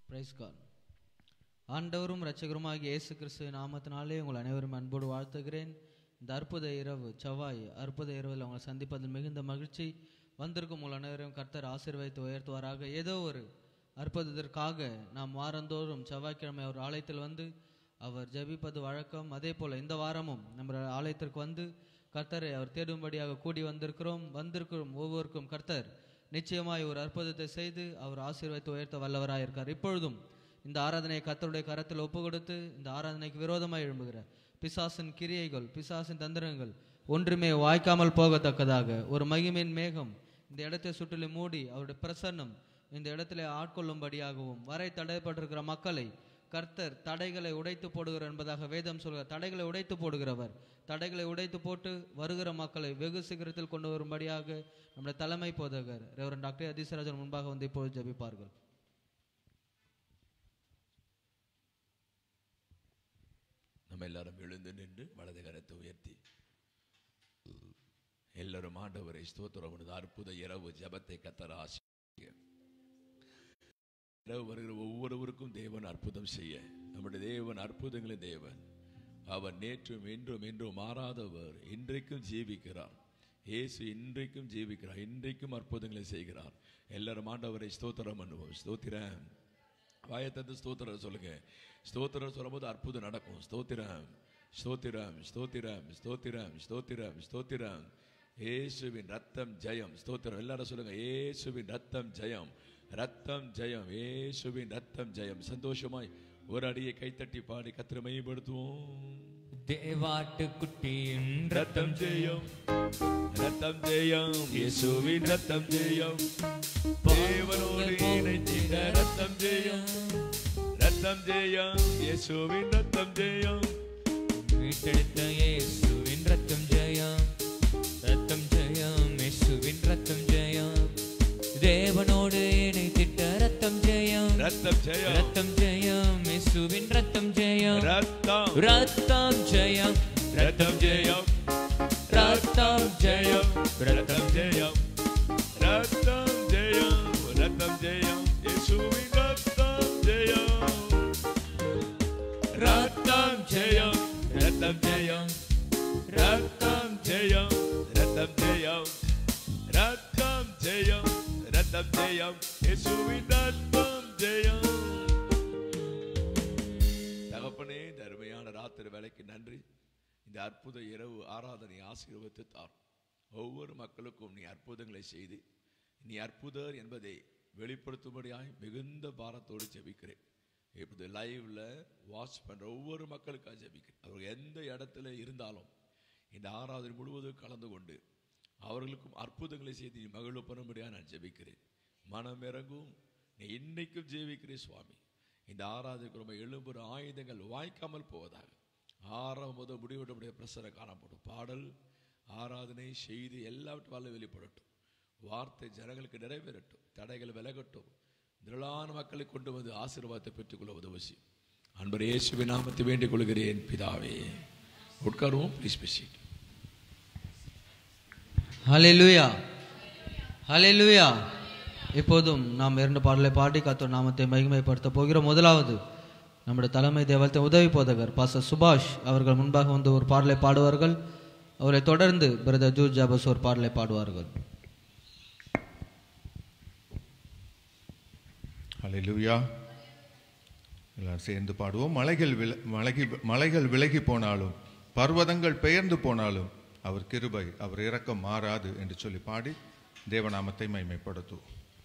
Price God ஆண்டவரும் இரட்சகருமாகிய இயேசு கிறிஸ்து நாமத்தினாலே உங்கள் அனைவரும் அன்போடு வாழ்த்துகிறேன் இந்த அற்புத இரவு செவ்வாய் அற்புத இரவில் உங்களை சந்திப்பதில் மிகுந்த மகிழ்ச்சி வந்திருக்கும் உங்கள் அனைவரையும் கர்த்தர் ஆசீர்வதித்து உயர்த்துவாராக ஏதோ ஒரு அற்புதத்திற்காக நாம் வாரந்தோறும் செவ்வாய்க்கிழமை அவர் ஆலயத்தில் வந்து அவர் ஜெபிப்பது வழக்கம் அதே போல இந்த வாரமும் நம்ம ஆலயத்திற்கு வந்து கர்த்தரை அவர் தேடும்படியாக கூடி வந்திருக்கிறோம் வந்திருக்கிறோம் ஒவ்வொருக்கும் கர்த்தர் நிச்சயமாய் ஒரு அற்புதத்தை செய்து அவர் ஆசீர்வதித்து உயர்த்த வல்லவராக இருக்கார் இப்பொழுதும் இந்த ஆராதனையை கர்த்தருடைய கரத்தில் ஒப்பு கொடுத்து இந்த ஆராதனைக்கு விரோதமாய் எழும்புகிற பிசாசின் கிரியைகள் பிசாசின் தந்திரங்கள் ஒன்றுமே வாய்க்காமல் போகத்தக்கதாக ஒரு மகிமையின் மேகம் இந்த இடத்தை சுற்றிலும் மூடி அவருடைய பிரசன்னம் இந்த இடத்திலே ஆட்கொள்ளும்படியாகவும் வரை தடைப்பட்டிருக்கிற மக்களை கர்த்தர் தடைகளை உடைத்து போடுகிறார் என்பதாக வேதம் சொல்கிறார் தடைகளை உடைத்து போடுகிறவர் தடைகளை உடைத்து போட்டு வருகிற மக்களை வெகு சீக்கிரத்தில் கொண்டு வரும்படியாக நம்முடைய தலைமை போதகர் ரெவரன் டாக்டர் அதிசராஜன் முன்பாக வந்து இப்போது ஜெபிப்பார்கள் நம்ம எல்லாரும் எழுந்து நின்று வலது கரத்தை உயர்த்தி எல்லாரும் ஆண்டவரை ஸ்தோத்திரம் பண்ணுது அற்புத இரவு ஜெபத்தை கத்தர ஆசி இரவு வருகிற ஒவ்வொருவருக்கும் தேவன் அற்புதம் செய்ய நம்முடைய தேவன் அற்புதங்களின் தேவன் அவர் நேற்றும் இன்றும் இன்றும் மாறாதவர் இன்றைக்கும் ஜீவிக்கிறார் இயேசு இன்றைக்கும் ஜீவிக்கிறார் இன்றைக்கும் அற்புதங்களை செய்கிறார் எல்லாரும் ஆண்டவரை ஸ்தோத்திரம் பண்ணுவோம் ஸ்தோத்திரம் வாயத்தந்து ஸ்தோத்திரம் சொல்லுங்க ஸ்தோத்திரம் சொல்லும்போது அற்புதம் நடக்கும் ஸ்தோத்திரம் ஸ்தோத்திரம் ஸ்தோத்திரம் ஸ்தோத்திரம் ஸ்தோத்திரம் ஸ்தோத்திரம் இயேசுவின் ரத்தம் ஜெயம் ஸ்தோத்திரம் எல்லாரும் சொல்லுங்க இயேசுவின் ரத்தம் ஜெயம் ரத்தம் ஜெயம் இயேசுவின் ரத்தம் ஜெயம் சந்தோஷமாய் ஒரு அடியை கைத்தட்டி பாடி கத்திர மையப்படுத்துவோம் தேவாட்டுக்குட்டியின் ரத்தம் ஜெயம் ரத்தம் ஜெயம் இயேசுவின் ரத்தம் ஜெயம் தேவனோடு இணைந்திட ரத்தம் ஜெயம் ரத்தம் ஜெயம் இயேசுவின் ரத்தம் ஜெயம் மீட்டெடுத்த இயேசுவின் ரத்தம் ஜெயம் ரத்தம் ஜெயம் இயேசுவின் ரத்தம் ஜெயம் தேவனோடு இணைத்திட்ட ரத்தம் ஜெயம் ரத்தம் ஜெயம் ரத்தம் ஜெயம் இயேசுவின் ரத்தம் ஜெயம் ரத்தம் ரத்தம் ஜெயம் ரத்தம் ஜெயம் ரத்தம் ஜெயம் ரத்தம் ஜெயம் ரத்தம் ஜெயம் ரத்தம் ஜெயம் இயேசுவின் ரத்தம் ஜெயம் ரத்தம் ஜெயம் ரத்தம் ஜெயம் ரத்தம் ஜெயம் ரத்தம் ஜெயம் ரத்தம் ஜெயம் ரத்தம் ஜெயம் இயேசுவின் ரத்தம் ஜெயம் தகப்பனே இந்த அருமையான ராத்திரி வேலைக்கு நன்றி இந்த அற்புத இரவு ஆராதனை ஆசீர்வதித்து தார் ஒவ்வொரு மக்களுக்கும் நீ அற்புதங்களை செய்து நீ அற்புதர் என்பதை வெளிப்படுத்தும்படியாய் மிகுந்த பாரத்தோடு ஜெபிக்கிறேன் இப்போது லைவ்ல வாட்ச் பண்ற ஒவ்வொரு மக்களுக்காக ஜெபிக்கிறேன் அவர்கள் எந்த இடத்துல இருந்தாலும் இந்த ஆராதனை முழுவதும் கலந்து கொண்டு அவர்களுக்கும் அற்புதங்களை செய்து நீ மகிழ்வு பண்ணும்படியாக நான் ஜெபிக்கிறேன் மனம் இறங்கும் நீ இன்னைக்கும் ஜெபிக்கிறேன் சுவாமி இந்த ஆராதனைக்கு ரொம்ப எழும்புற ஆயுதங்கள் வாய்க்காமல் போவதாக ஆறாம் முதல் முடிவெட்டக்கூடிய பிரசரம் காணப்படும் பாடல் ஆராதனை செய்தி எல்லாவற்றாலும் வெளிப்படட்டும் வார்த்தை ஜனங்களுக்கு நிறைவேறட்டும் தடைகள் விலகட்டும் திரளான மக்களை கொண்டு வந்து ஆசீர்வாதத்தை பெற்றுக்கொள்ள உதவி செய்யும் அன்பர் இயேசுவின் நாமத்தை வேண்டிக் கொள்கிறேன் பிதாவே உட்காருவோம் ப்ளீஸ் பேசிட்டு ஹalleluya ஹalleluya இப்போதும் நாம் இரண்டு பாடலை பாடி கர்த்தர் நாமத்தை மகிமைப்படுத்த போகிறோம் முதலாவது நம்முடைய தலைமை தேவலத்தின் உதவி போதகர் பாச சுபாஷ் அவர்கள் முன்பாக வந்து ஒரு பாடலை பாடுவார்கள் அவரை தொடர்ந்து பிரதர் ஜூர் ஜாபஸ் ஒரு பாடலை பாடுவார்கள் ஹalleluya எல்லாரும் சேர்ந்து பாடுவோம் மலைகள் வில மலைகி மலைகள் விலகி போனாலும் பர்வதங்கள் பெயர்ந்து போனாலும் அவர் கிருபை அவர் இரக்கம் மாறாது என்று சொல்லி பாடி தேவநாமத்தை மைமைப்படுத்துவோம்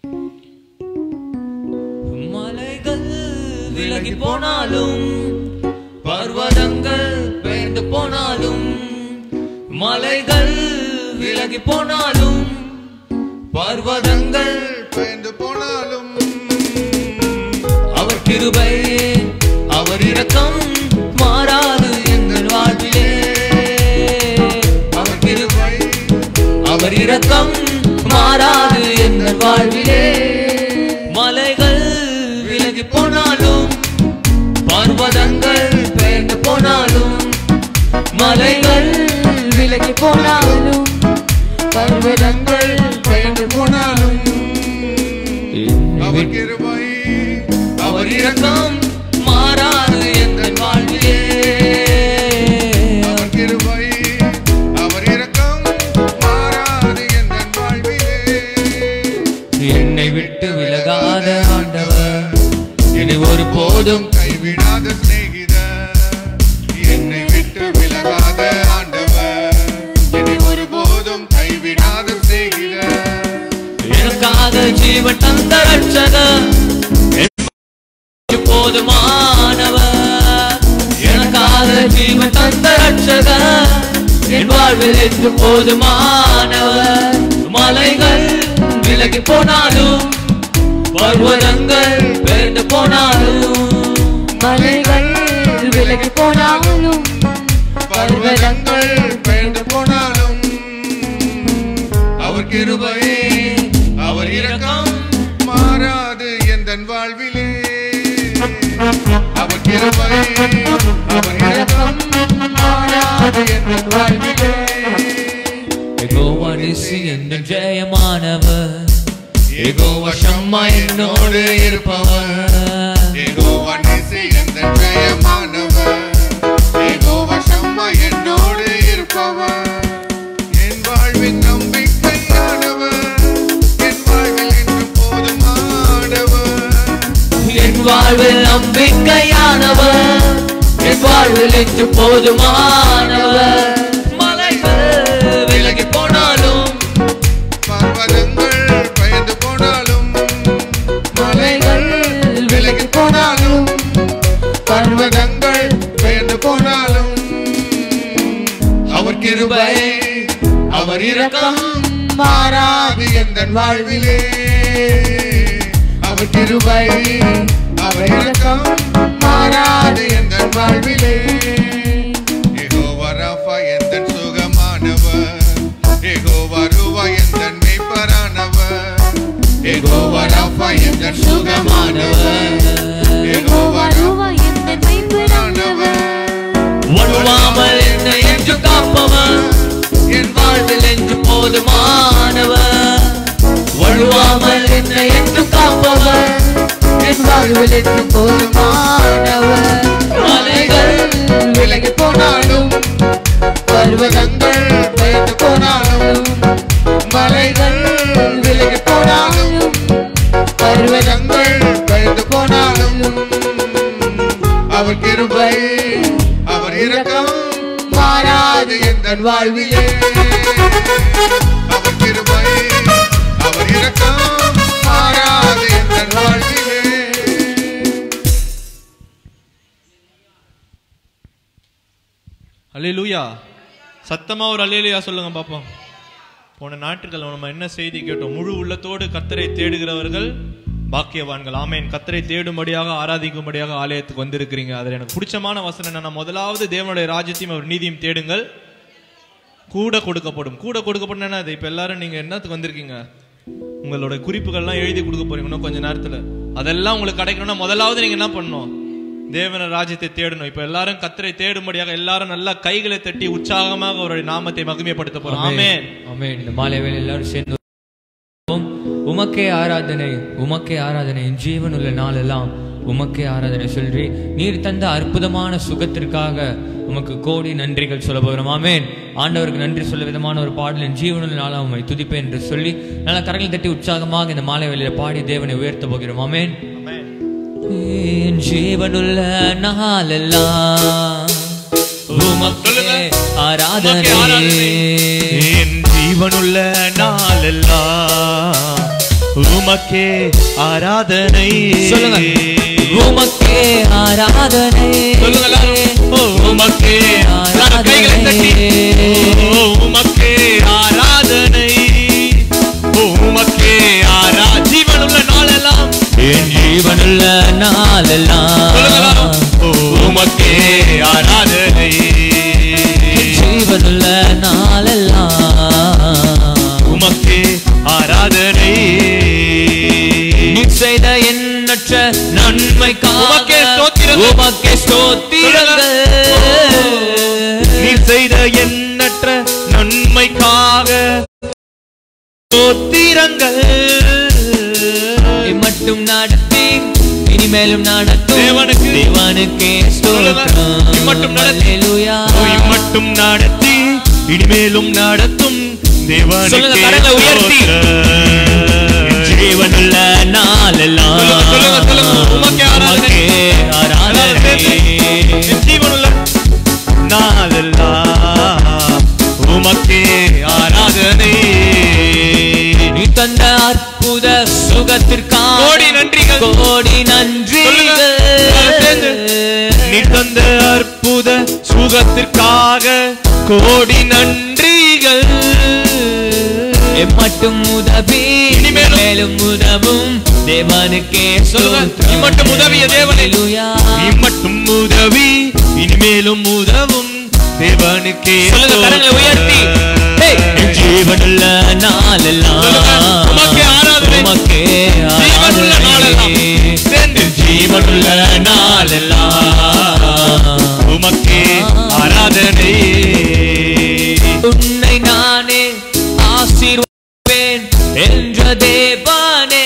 மலைகள் விலகி போனாலும் பர்வதங்கள் பெயர்ந்து போனாலும் மலைகள் விலகி போனாலும் பர்வதங்கள் பெயர்ந்து போனாலும் அவர் கிருபை அவர் இரக்கம் மாறாது எங்கள் வாழ்விலே அவர் கிருபை அவர் இரக்கம் மாறாது எங்கள் வாழ்விலே மலைகள் விலகி போனாலும் பர்வதங்கள் பெயர்ந்து போனாலும் மலைகள் விலகி போனாலும் பர்வதங்கள் பெயர்ந்து போனாலும் அவர் கிருபை அவர் இரக்கம் மாறாது எந்த வாழ்விலே அவர் கிருபை அவர் இரக்கம் மாறாது எந்த வாழ்விலே என்னை விட்டு விலகாத ஆண்டவர் என்னை ஒரு போதும் கைவிடாத சிநேகிதர் என்னை விட்டு விலகாத ஆண்டவர் என்னை ஒருபோதும் கைவிடாத சிநேகிதர் எனக்காக ஜீவன் தந்த ரட்சகர் எனக்கு போதுமானவர் எனக்காக ஜீவன் தந்த ரட்சகர் என் வாழ்வில் என்று போதுமானவர் மலைகள் விலகி போனாலும் பர்வதங்கள் பெயர்ந்து போனாலும் மலைகள் விலகி போனாலும் பர்வதங்கள் பெயர்ந்து போனாலும் அவர் கிருபை அவர் இரக்கம் மாறாது எந்த வாழ்விலே அவர் கிருபை அவர் இரக்கம் மாறாது எந்த வாழ்விலே யெகோவா நிசி என்ற ஜெயமானவர் யெகோவா ஷம்மா என்னோடு இருப்பவர் யெகோவா நிசி எந்த ஜெயமானவர் யெகோவா ஷம்மா என்னோடு இருப்பவர் என் வாழ்வின் நம்பிக்கையானவர் என் வாழ்வில் என்று போதுமானவர் என் வாழ்வில் நம்பிக்கையானவர் என் வாழ்வில் என்று போதுமானவர் மலைகள் விலகி போனாலும் பர்வதங்கள் பயந்து போனாலும் மலைகள் விலகி போனாலும் பர்வதங்கள் பயந்து போனாலும் அவர் கிருபை அவர் இரக்கம் மாறாது எந்த வாழ்விலே அவர் கிருபை அவர் இரக்கம் மாறாது எந்த வாழ்விலே யெகோவா ராஃபா எந்தன் சுகமானவர் யெகோவா ரூவா எந்தன் மெய்ப்பரானவர் யெகோவா ராஃபா எந்தன் சுகமானவர் யெகோவா வருவா எந்த மைம்பரானவர் வழுவாமல் என்னை என்று காப்பவர் என் வாழ்வில் என்று போதுமானவர் வழுவாமல் என்னை என்று காப்பவர் என் வாழ்வில் என்று போதுமானவர் மலைகள் விலகி போனாலும் பர்வதங்கள் பயந்து போனாலும் மலைகள் விலகி போனாலும் பர்வதங்கள் பயந்து போனாலும் அவர் கிருபை அவர் இரக்கம் மாறாது எந்த வாழ்விலே அவர் கிருபை அவர் இரக்கம் மாறாது எந்த வாழ்விலே அல்லேலூயா சத்தமா ஒரு அல்லேலூயா சொல்லுங்க பாப்போம் போன ஞாயிற்றுக்கிழமை நம்ம என்ன செய்தி கேட்டோம் முழு உள்ளத்தோடு கத்தரை தேடுகிறவர்கள் பாக்கியவான்கள் ஆமேன் கத்தரை தேடும்படியாக ஆராதிக்கும்படியாக ஆலயத்துக்கு வந்திருக்கிறீங்க அதில் எனக்கு பிடிச்சமான வசனம் என்னன்னா முதலாவது தேவனுடைய ராஜ்யத்தையும் அவர் நீதியும் தேடுங்கள் கூட கொடுக்கப்படும் கூட கொடுக்கப்படும் என்ன அது இப்ப எல்லாரும் நீங்க என்னத்துக்கு வந்திருக்கீங்க உங்களோட குறிப்புகள்லாம் எழுதி கொடுக்க போறீங்க இன்னும் கொஞ்ச நேரத்துல அதெல்லாம் உங்களுக்கு கிடைக்கணும்னா முதலாவது நீங்க என்ன பண்ணணும் தேவன ராஜ்யத்தை தேடணும் இப்ப எல்லாரும் கத்தரை தேடும்படியாக எல்லாரும் நல்லா கைகளை தட்டி உற்சாகமாக அவருடைய நாமத்தை மகிமைப்படுத்த போறோம் ஆமென் ஆமென் இந்த மாலை வேளை எல்லாரும் சேர்ந்து உமக்கே ஆராதனை உமக்கே ஆராதனை என் ஜீவனுள்ள நாளெல்லாம் உமக்கே ஆராதனை சொல்றி நீர் தந்த அற்புதமான சுகத்திற்காக உமக்கு கோடி நன்றிகள் சொல்ல போகிறோம் ஆமென் ஆண்டவருக்கு நன்றி சொல்ல விதமான ஒரு பாடல் என் ஜீவனுள்ள நாளாக உம்மை துதிப்பேன் என்று சொல்லி நல்லா கரங்களை தட்டி உற்சாகமாக இந்த மாலை வேளையில பாடி தேவனை உயர்த்த போகிறோம் ஆமென் என் ஜீவனுள்ள நாளெல்லாம் உமக்கே ஆராதனை என் ஜீவனுள்ள நாளெல்லாம் உமக்கே ஆராதனை சொல்லுங்க உமக்கே ஆராதனை சொல்லுங்க எல்லாரும். ஓ, உமக்கே எல்லாரும் கைகளை தட்டி. ஓ, உமக்கே ஆராதனை ஓ, உமக்கே ஆரா ஜீவனுள்ள நாளெல்லாம் என் ஜீவனுள்ள நாளெல்லாம் சொல்லுங்க எல்லாரும். ஓ, உமக்கே ஆராதனை ஜீவனுள்ள நாளெல்லாம் உமக்கே ஆராதனை நீர் செய்த எண்ணற்ற நன்மைக்காக உமக்கே ஸ்தோத்திரங்கள். உமக்கே ஸ்தோத்திரங்கள் நீர் செய்த எண்ணற்ற நன்மைக்காக ஸ்தோத்திரங்கள் மட்டும் நடத்தி இனிமேலும் நடத்தும் தேவனுக்கு தேவனுக்கே சொல்லுங்க. ஸ்தோத்திரம் இம்மட்டும் நடத்தி. அல்லேலூயா. ஓய் மட்டும் நடத்தி இனிமேலும் நடத்தும் தேவனுக்கே சொல்லுங்க, கரங்களை உயர்த்தி. ஸ்தோத்திரம். ஜீவனுள்ள நாளெல்லாம் சொல்லுங்க, சொல்லுங்க, சொல்லுங்க. உமக்கே ஆராதனை. உமக்கே ஆராதனை என் ஜீவனுள்ள நாளெல்லாம் உமக்கே ஆராதனை நீ தந்த அற்புத சுகத்திற்காக கோடி நன்றிகள். கோடி நன்றிகள் சொல்லுங்க. சேர்ந்து. நீ தந்த அற்புத சுகத்திற்காக கோடி நன்றிகள் எம்மட்டும் உதவி இனிமேலும். மேலும் உதவும் தேவனுக்கே சொல்லுங்க. ஸ்தோத்திரம். இம்மட்டும் உதவிய தேவனே. அல்லேலூயா. நீ மட்டும் உதவி இனிமேலும் உதவும் தேவனுக்கே சொல்லுங்க, கரங்களை உயர்த்தி. ஹேய். என் ஜீவனுள்ள நாளெல்லாம் சொல்லுங்க. உமக்கே ஆராதனை. உமக்கே ஜீவனுள்ள நாளெல்லாம். ஆராதனை. சேர்ந்து. ஜீவனுள்ள நாளெல்லாம் உமக்கே ஆராதனை உன்னை நானே ஆசீர்வதிப்பேன் என்ற தேவானே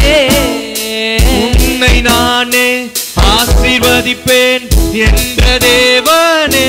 உன்னை நானே ஆசீர்வதிப்பேன் என்ற தேவனே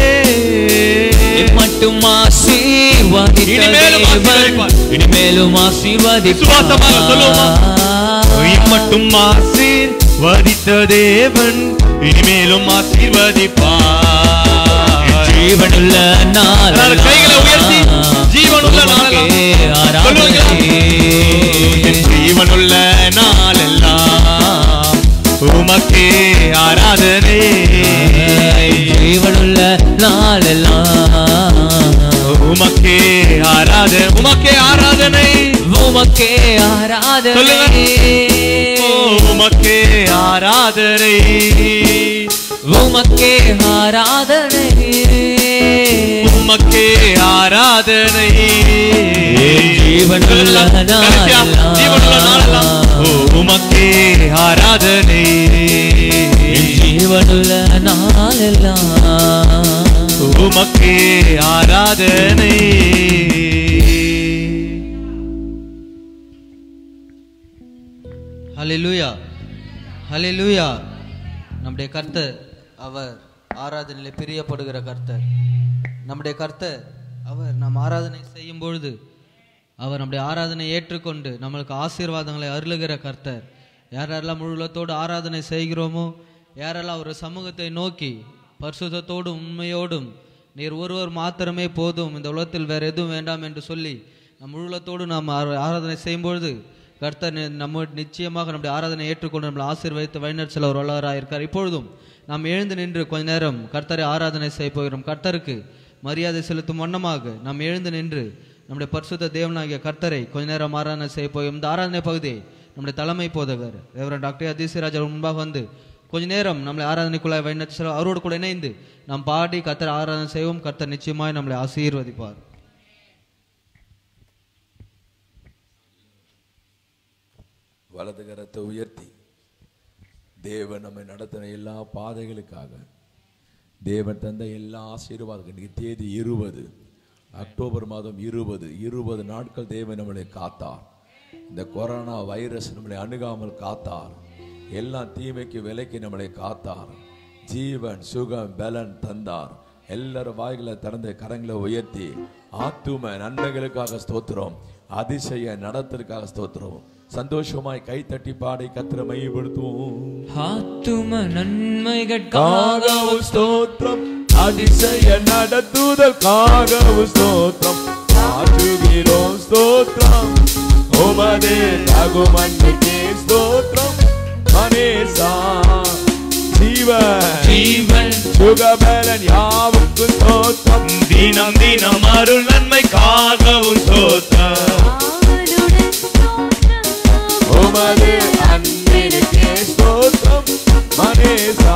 மட்டும் ஆசீர்வதித்த இனிமேலும் தேவன் ஆசீர்வதிப்பார். இனிமேலும் ஆசீர்வதிப்பார் விசுவாசமாக சொல்லுவோமா? மட்டும் ஆசீர்வதித்த தேவன் இனிமேலும் ஆசீர்வதிப்பார் ஜீவனுள்ள நாள் எல்லாரும் கைகளை உயர்த்தி, ஜீவனுள்ள நாளெல்லாம். சொல்லுங்க. என் ஜீவனுள்ள நாளெல்லாம் உமக்கே ஆராதனை ஜீவனுள்ள நாளெல்லாம் உமக்கே ஆராதனை உமக்கே ஆராதனை உமக்கே ஆராதனை சொல்லுங்க. ஓ, உமக்கே ஆராதனை உமக்கே ஆராதனை உமக்கே ஆராதனை ஜீவனுள்ள கடைசியா, ஜீவனுள்ள நாளெல்லாம். ஓ, உமக்கே ஆராதனை ஜீவனுள்ள நாளெல்லாம் உமக்கே ஆராதனை ஹalleluya ஹalleluya நம்முடைய கர்த்தர் அவர் ஆராதனையிலே பிரியப்படுகிற கர்த்தர் நம்முடைய கர்த்தர் அவர் நாம் ஆராதனை செய்யும் பொழுது அவர் நம்முடைய ஆராதனை ஏற்றுக்கொண்டு நம்மளுக்கு ஆசீர்வாதங்களை அருளுகிற கர்த்தர் யார் யாரெல்லாம் முழுலத்தோடு ஆராதனை செய்கிறோமோ யாரெல்லாம் ஒரு சமூகத்தை நோக்கி பரிசுத்தத்தோடும் உண்மையோடும் நீர் ஒருவர் மாத்திரமே போதும் இந்த உலகத்தில் வேற எதுவும் வேண்டாம் என்று சொல்லி நம் முழுலத்தோடு நாம் ஆரா- ஆராதனை செய்யும் பொழுது கர்த்தர் நி- நம்ம நிச்சயமாக நம்முடைய ஆராதனை ஏற்றுக்கொண்டு நம்மளை ஆசீர்வதித்து வழிநடத்தல ஒரு வல்லவராக இருக்கார் இப்பொழுதும் நாம் எழுந்து நின்று கொஞ்ச நேரம் கர்த்தரை ஆராதனை செய்ய போகிறோம் கர்த்தருக்கு மரியாதை செலுத்தும் வண்ணமாக நாம் எழுந்து நின்று நம்முடைய பரிசுத்த தேவனாகிய கர்த்தரை கொஞ்ச நேரம் ஆராதனை செய்ய போகிறோம் இந்த ஆராதனை பகுதியை நம்முடைய தலைமை போதகர் ரெவரன் டாக்டர் அதிசிராஜ் அவர் முன்பாக வந்து கொஞ்ச நேரம் நம்மளை ஆராதனைக்குள்ளாய் வழிநடத்தி செல்ல அவரோடு கூட இணைந்து நாம் பாடி கர்த்தர் ஆராதனை செய்வோம் கர்த்தர் நிச்சயமாய் நம்மளை ஆசீர்வதிப்பார் வலது கரத்தை உயர்த்தி தேவன் நம்மை நடத்தின எல்லா பாதைகளுக்காக தேவன் தந்த எல்லா ஆசீர்வாதம் இன்னைக்கு தேதி இருபது அக்டோபர் மாதம் இருபது இருபது நாட்கள் தேவன் நம்மளை காத்தார் இந்த கொரோனா வைரஸ் நம்மளை அணுகாமல் காத்தார் எல்லா தீமைக்கு விலைக்கு நம்மளை காத்தார் ஜீவன் சுகம் பலன் தந்தார் எல்லாரும் வாய்களை திறந்து கரங்களை உயர்த்தி ஆத்தும நன்மைகளுக்காக ஸ்தோத்திரம் அதிசய நடத்திற்காக ஸ்தோத்திரம் சந்தோஷமாய் கைத்தட்டி பாடி கத்திர மையப்படுத்துவோம் ஆத்தும நன்மைகளுக்காக காகவும் ஸ்தோத்திரம் அதிசய நடத்துதற்காகவும் ஸ்தோத்திரம் ஆற்றுகிறோம் ஸ்தோத்திரம் உமது தகுமன்னுக்கே ஸ்தோத்திரம் மனேசா ஜீவன் ஜீவன் சுகபலன் யாவுக்கு ஸ்தோத்திரம் தினம் தினம் அருள் நன்மைக்காகவும் ஸ்தோத்திரம் அவனுடன் தோன்றும் உமது அன்பிற்கே ஸ்தோத்திரம் மனேசா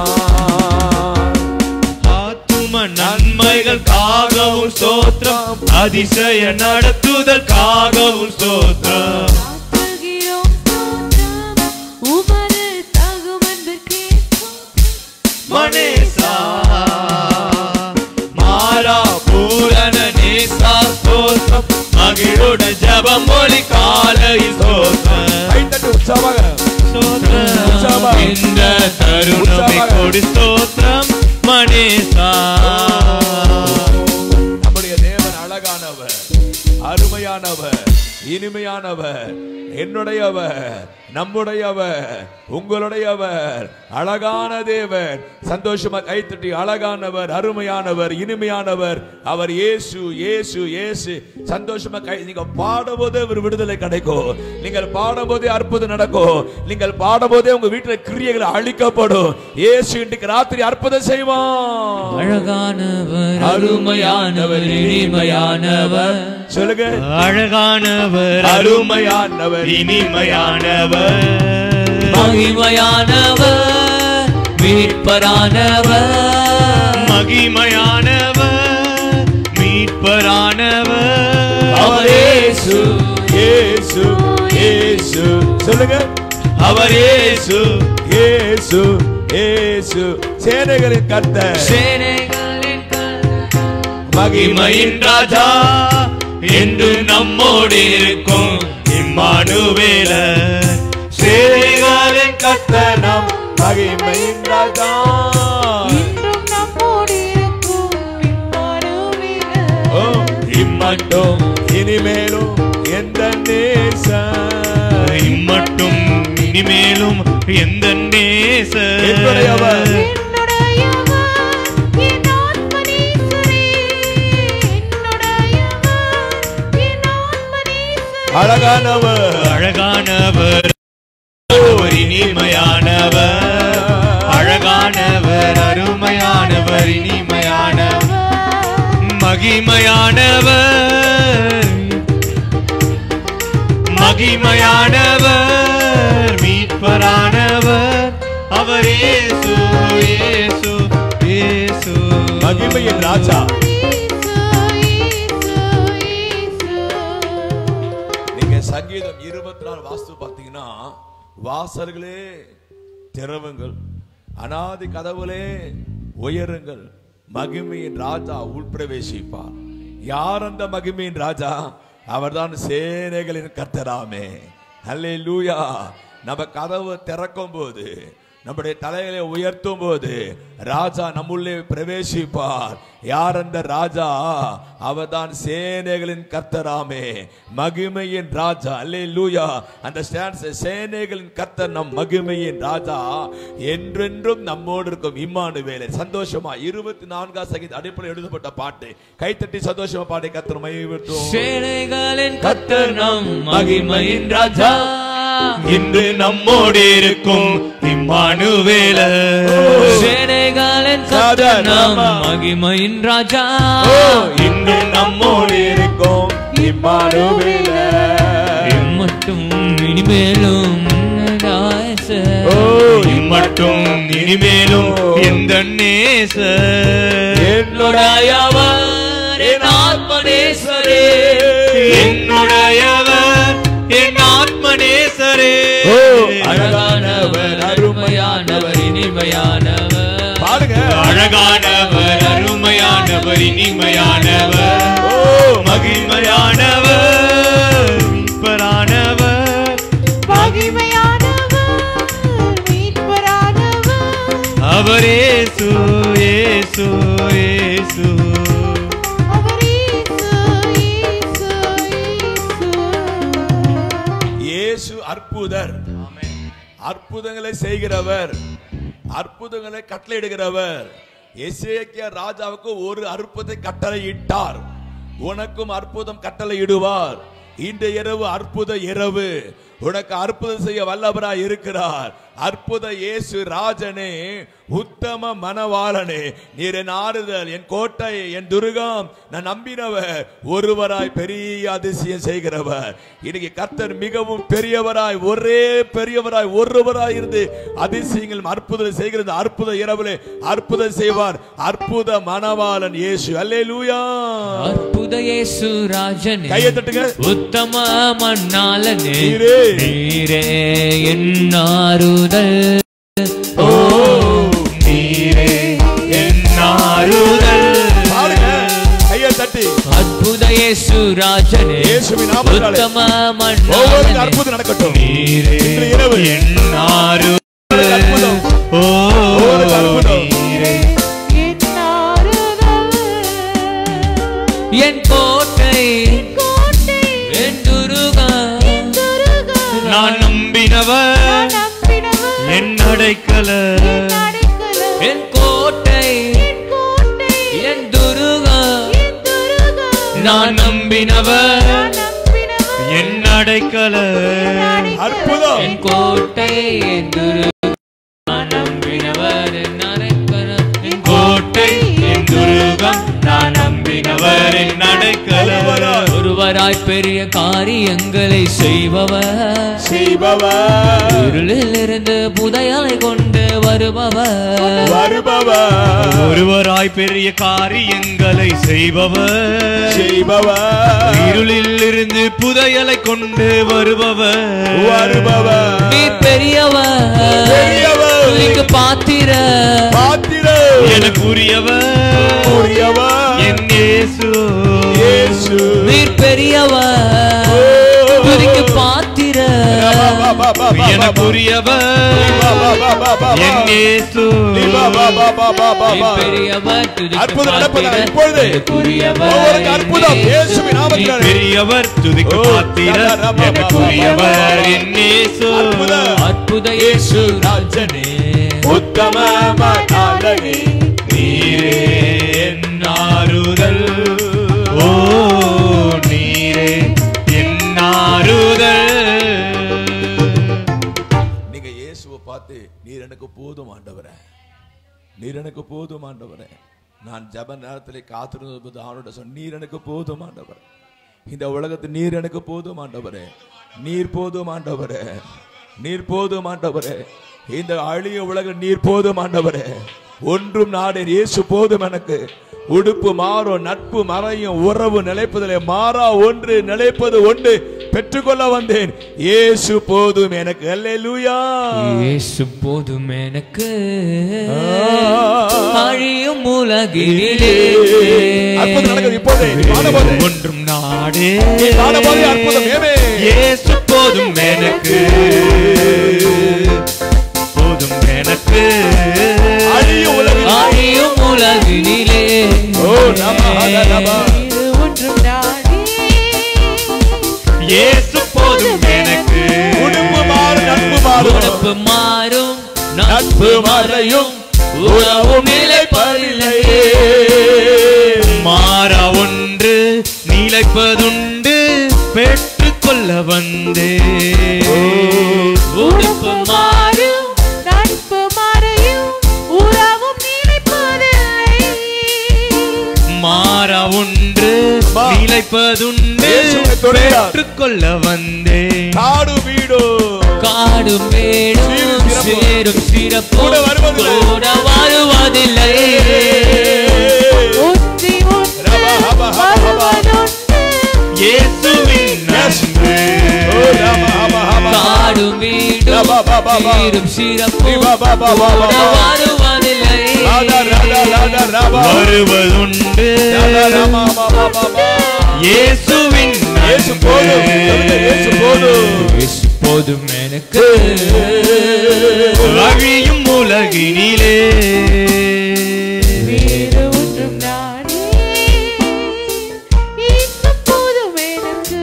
ஆத்தும நன்மைகளுக்காகவும் ஸ்தோத்திரம் அதிசய நடத்துதற்காகவும் ஸ்தோத்திரம் ஆற்றுகிறோம் ஸ்தோத்திரம். உமது தகுமன்பிற்கே ஸ்தோத்திரம். மனேசா மாறா பூரண நேசா ஸ்தோத்திரம் மகிழுட ஜபம் மொழி காலையில் ஸ்தோத்திரம் கைத்தட்டு உற்சாகமாக ஸ்தோத்திரம் உற்சாகமா. இந்த தருணமை உற்சாகமாக. கொடி ஸ்தோத்திரம் மனேசா நம்முடைய தேவன் அழகானவர் அருமையானவர் இனிமையானவர் என்னுடையவர் நம்முடையவர் உங்களுடையவர் அழகான தேவன் சந்தோஷமா கைத்தட்டி அழகானவர் அருமையானவர் இனிமையானவர் அவர் இயேசு இயேசு இயேசு சந்தோஷமா கை நீங்க பாடும்போதே ஒரு விடுதலை கிடைக்கும் நீங்கள் பாடும்போதே அற்புதம் நடக்கும் நீங்கள் பாடும்போதே உங்க வீட்டுல கிரியைகள் அழிக்கப்படும் இயேசு இன்றைக்கு ராத்திரி அற்புதம் செய்வான் அழகானவர் அருமையானவர் இனிமையானவர் சொல்லுங்க அழகானவர் அருமையானவர் இனிமையானவர் மகிமையானவர் மீட்பரானவர் மகிமையானவர் மீட்பரானவர் அவர் இயேசு இயேசு இயேசு சொல்லுங்க அவர் இயேசு இயேசு இயேசு சேனைகளின் கர்த்தர் சேனைகளின் கர்த்தர். மகிமையின் ராஜா என்று நம்மோடு இருக்கும் இம்மானுவேலர் சேனைகளின் கத்தனம் மகிமையின் ராஜா இன்றும் நம்மோடு இருக்கும் இம்மானுவேலர். ஓ, இம்மட்டும் இனிமேலும் எந்த நேசம் இம்மட்டும் இனிமேலும் எந்த நேச என்னுடையவர். என்னுடையவர், என் ஆத்மநேசரே. என்னுடையவர், என் ஆத்மநேசரே. அழகானவர் அழகானவர் அவர் இனிமையானவர் அழகானவர் அருமையானவர் இனிமையானவர் மகிமையானவர் மகிமையானவர் மீட்பரானவர் அவர் இயேசு இயேசு இயேசு மகிமையின் ராஜா இயேசு, இயேசு, இயேசு. நீங்க சங்கீதம் இருபத்தி நாலு வாஸ்து பார்த்தீங்கன்னா வாசல்களே திறவுங்கள் அனாதி கதவுகளே உயருங்கள் மகிமையின் ராஜா உள்பிரவேசிப்பார் யார் அந்த மகிமையின் ராஜா அவர்தான் சேனைகளின் கர்த்தராமே அல்லேலூயா நம்ம கதவு திறக்கும் போது நம்முடைய தலைகளை உயர்த்தும் போது ராஜா நம்முள்ளே பிரவேசிப்பார் யார் அந்த ராஜா அவர்தான் சேனைகளின் கர்த்தராமே மகிமையின் ராஜா அல்லே லூயா அந்த ஸ்டான்ஸ் சேனைகளின் கர்த்தர் நம் மகிமையின் ராஜா என்றென்றும் நம்மோடு இருக்கும் இம்மானுவேலை சந்தோஷமா இருபத்தி நான்காம் சங்கீத அடிப்படையில் எழுதப்பட்ட பாட்டு கைத்தட்டி சந்தோஷமா பாடி கர்த்தர் மகிழ்விட்டோம் சேனைகளின் கர்த்தர் நம் மகிமையின் ராஜா இன்று நம்மோடு இருக்கும் இம்மானுவேலர் சேனைகளின் கர்த்தர் நம் மகிமையின் ராஜா இன்று நம்மோடு இருக்கும் இம்மானுவேலை மட்டும் இனிமேலும் ராசர். இம்மட்டும் இனிமேலும் எந்த நேச என்னுடையவர் என் ஆத்மநேசரே என்னுடையவர் என் ஆத்மநேசரே ஓ, அழகானவர் அருமையானவர் இனிமையானவர் பாடுங்க அழகானவர் அருமையானவர் இனிமையானவர் ஓ, மகிமையானவர் மீட்பரானவர் மகிமையானவர், மீட்பரானவர். அவர் இயேசு இயேசு இயேசு அவர் இயேசு, இயேசு, இயேசு. இயேசு அற்புதர் அற்புதங்களை செய்கிறவர் அற்புதங்களை கட்டளையிடுகிறவர் எசேக்கியா ராஜாவுக்கு ஒரு அற்புதத்தை கட்டளையிட்டார் உனக்கும் அற்புதம் கட்டளையிடுவார் இந்த இரவு அற்புத இரவு உனக்கு அற்புதம் செய்ய வல்லவராய் இருக்கிறார் அற்புத இயேசு ராஜனே உத்தம மனவாளனே நீர் என் ஆறுதல் என் கோட்டை என் துருகம் நான் நம்பினவர் ஒருவராய் பெரிய அதிசயம் செய்கிறவர் இன்னைக்கு கர்த்தர் மிகவும் பெரியவராய் ஒரே பெரியவராய் ஒருவராய் இருந்து அதிசயங்கள் அற்புதம் செய்கிற இந்த அற்புத இரவிலே அற்புதம் செய்வார் அற்புத மனவாளன் இயேசு அல்லேலூயா அற்புத இயேசு ராஜனே கையை தட்டுங்க உத்தம மண்ணாளனே நீரே. நீரே என்னாருதல் ஓ நீரே என் ஆறுதல் பாருங்க கையை தட்டி அற்புத இயேசு ராஜனே இயேசுவின் நாமத்தினாலே உத்தம ஒவ்வொரு மண்ணாளனே அற்புதம் நடக்கட்டும் நீரே இன்று இரவு என் ஆறுதல் அடைக்கல என் அடைக்கலம், என் கோட்டை என் கோட்டை, என் துருகம் என் துருகம். நான் நம்பினவர் நான் நம்பினவர், என் அடைக்கல அற்புதம் என் கோட்டை என் துருகம் நான் நம்பினவர் என் அடைக்கலம் என் கோட்டை என் துருகம் நான் நம்பினவர் என் அடைக்கல ஒருவராய் பெரிய காரியங்களை செய்பவர் செய்பவர் இருளில் இருந்து புதையலை கொண்டு வருபவர் வருபவர் ஒருவராய் பெரிய காரியங்களை செய்பவர் செய்பவர் இருளில் இருந்து புதையலை கொண்டு வருபவர் வருபவர் நீ பெரியவர் பெரியவர். நீங்க பாத்திர பாத்திரம் எனக்குரியவர் உரியவர் என் இயேசு இயேசு நீர் பெரியவர் துதிக்கு பாத்திர எனக்குரியவர் என் இயேசு நீர் பெரியவர் துதிக்கு அற்புதம் நடப்பதா பாத்திர இப்பொழுது எனக்குரியவர் ஒவ்வொரு அற்புதம் என் இயேசுவின் நீ நாமத்தினாலே பெரியவர் துதிக்க ஓ, பாத்திர ரப, ரப, எனக்குரியவர் என் இயேசு அற்புதம். அற்புத இயேசு ராஜனே உத்தமமானவனே நீரே என் ஆறுதல் ஓ நீரே என் ஆறுதல் நீங்க இயேசுவை பார்த்து நீர் எனக்கு போதும் ஆண்டவரே நீர் எனக்கு போதும் ஆண்டவரே நான் ஜப நேரத்தில் காத்திருந்தது அவனோட சொன்ன நீர் எனக்கு போதும் ஆண்டவரே இந்த உலகத்தில் நீர் எனக்கு போதும் ஆண்டவரே நீர் போதும் ஆண்டவரே நீர் போதும் ஆண்டவரே இந்த அழிய உலக நீர் போதும் ஆண்டவரே ஒன்றும் நாடே இயேசு போதும் எனக்கு உடுப்பு மாறும் நட்பு மறையும் உறவு நிலைப்பதிலே மாறா ஒன்று நிலைப்பது ஒன்று பெற்றுக்கொள்ள வந்தேன் இயேசு போதும் எனக்கு அல்லேலூயா இயேசு போதும் எனக்கு அழியும் உலகினிலே அற்புதம் நடக்குது இப்போதே நீ காண போதே ஒன்றும் நாடே நீ காண போதே அற்புதம் ஏமே இயேசு போதும் எனக்கு போதும் எனக்கு அழியும் உலகில் அழியும் உலகினிலே ஓ நம நம இது ஒன்றும் நானே. இயேசு போதும் எனக்கு உடுப்பு மாறும் நட்பு மாறும் உடப்பு மாறும் நட்பு நட்பு மறையும் மறையும் உறவும் நிலைப்பதில்லை மாறா ஒன்று நிலைப்பதுண்டு பெற்றுக்கொள்ள வந்தே உடுப்பு மாறும் நட்பு மறையும், உறவும் நிலைப்பதில்லை. மாறா ஒன்று மா. நிலைப்பதுண்டு இயேசுவை தொடுகிறார். பெற்றுக்கொள்ள வந்தே காடு வீடு காடும் மேடும் சீரும் சிறப்பும். சேரும் சிறப்பும் கூட வருவதில்லை. கூட வருவதில்லை ஒன்றி ஒன்று ரப, ஹப, ஹப, ஹப. வருவதுண்டு. இயேசுவின் அன்பு ஓ நம நம நம காடும் வீடும் ரப, பப, பப. சீரும் சிறப்பும் ரிப, பப, பப, கூட பப. வருவதில்லை ராதா ராதா ராதா ராபா வருவதுண்டு ராதா ராமா மாமா மாமா இயேசுவின் இயேசு போதும் சொல்லுங்க, இயேசு போதும் இயேசு போதும் எனக்கு அழியும் உலகினிலே வேறு ஒன்றும் நானே. இயேசு போதும் எனக்கு.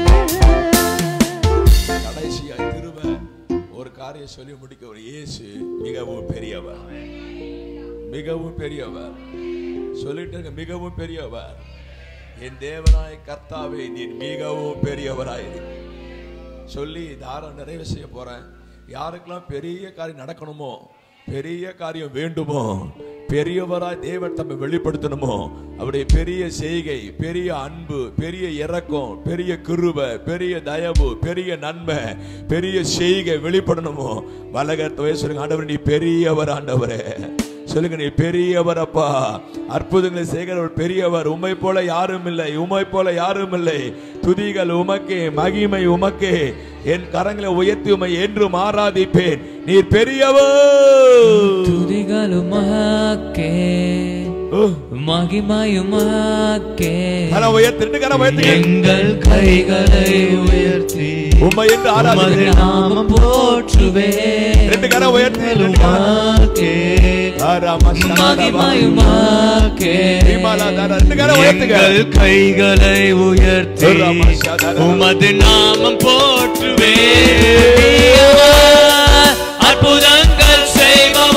கடைசியாய் திரும்ப ஒரு காரியம் சொல்லி முடிக்க ஒரு இயேசு மிகவும் பெரியவர் மிகவும் பெரியவர் சொல்லிட்டு இருக்க மிகவும் பெரியவர் என் தேவனாய் கர்த்தாவே நீ மிகவும் பெரியவராயிரு சொல்லி தாரம் நிறைவு செய்ய போறேன் யாருக்கெல்லாம் பெரிய காரியம் நடக்கணுமோ பெரிய காரியம் வேண்டுமோ பெரியவராய் தேவன் தம்மை வெளிப்படுத்தணுமோ அவருடைய பெரிய செய்கை பெரிய அன்பு பெரிய இரக்கம் பெரிய கிருபை பெரிய தயவு பெரிய நன்மை பெரிய செய்கை வெளிப்படணுமோ வலகத்தை சொல்லுங்க ஆண்டவர் நீ பெரியவர் ஆண்டவரே சொல்லுங்க நீ பெரியவர் அப்பா அற்புதங்களை செய்கிறவர் பெரியவர் உம்மை போல யாரும் இல்லை உம்மை போல யாரும் இல்லை துதிகள் உமக்கே மகிமை உமக்கே என் கரங்களை உயர்த்தி உமை என்றும் ஆராதிப்பேன் நீர் பெரியவர் துதிகளுமாக்கே ஓ, மகிமையுமாக்கே கரம் உயர்த்தி ரெண்டு கரம் உயர்த்தி எங்கள் கைகளை உயர்த்தி உம்மை என்று உமது ஆராதிக்கிறேன் நாமம் போற்றுவே ரெண்டு கரம் உயர்த்தி ரெண்டு கரம். உமக்கே ஆராமா சரணமா. மகிமையுமாக்கே விமலா தாரா. ரெண்டு கரம் உயர்த்துங்க எங்கள் கைகளை உயர்த்தி ராமா சரணமா. உமது நாமம் போற்றுவே அற்புதங்கள் செய்வா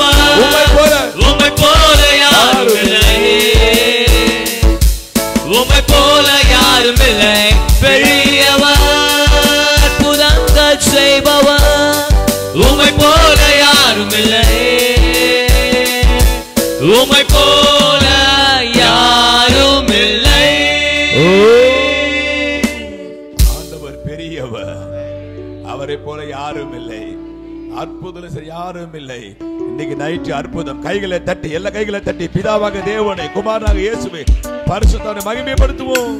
அற்புதம் சரி யாரும் இல்லை இன்னைக்கு நைட்டு அற்புதம் கைகளை தட்டி எல்லா கைகளை தட்டி பிதாவாக தேவனை குமாரனாக இயேசுவை பரிசுத்தான மகிமைப்படுத்துவோம்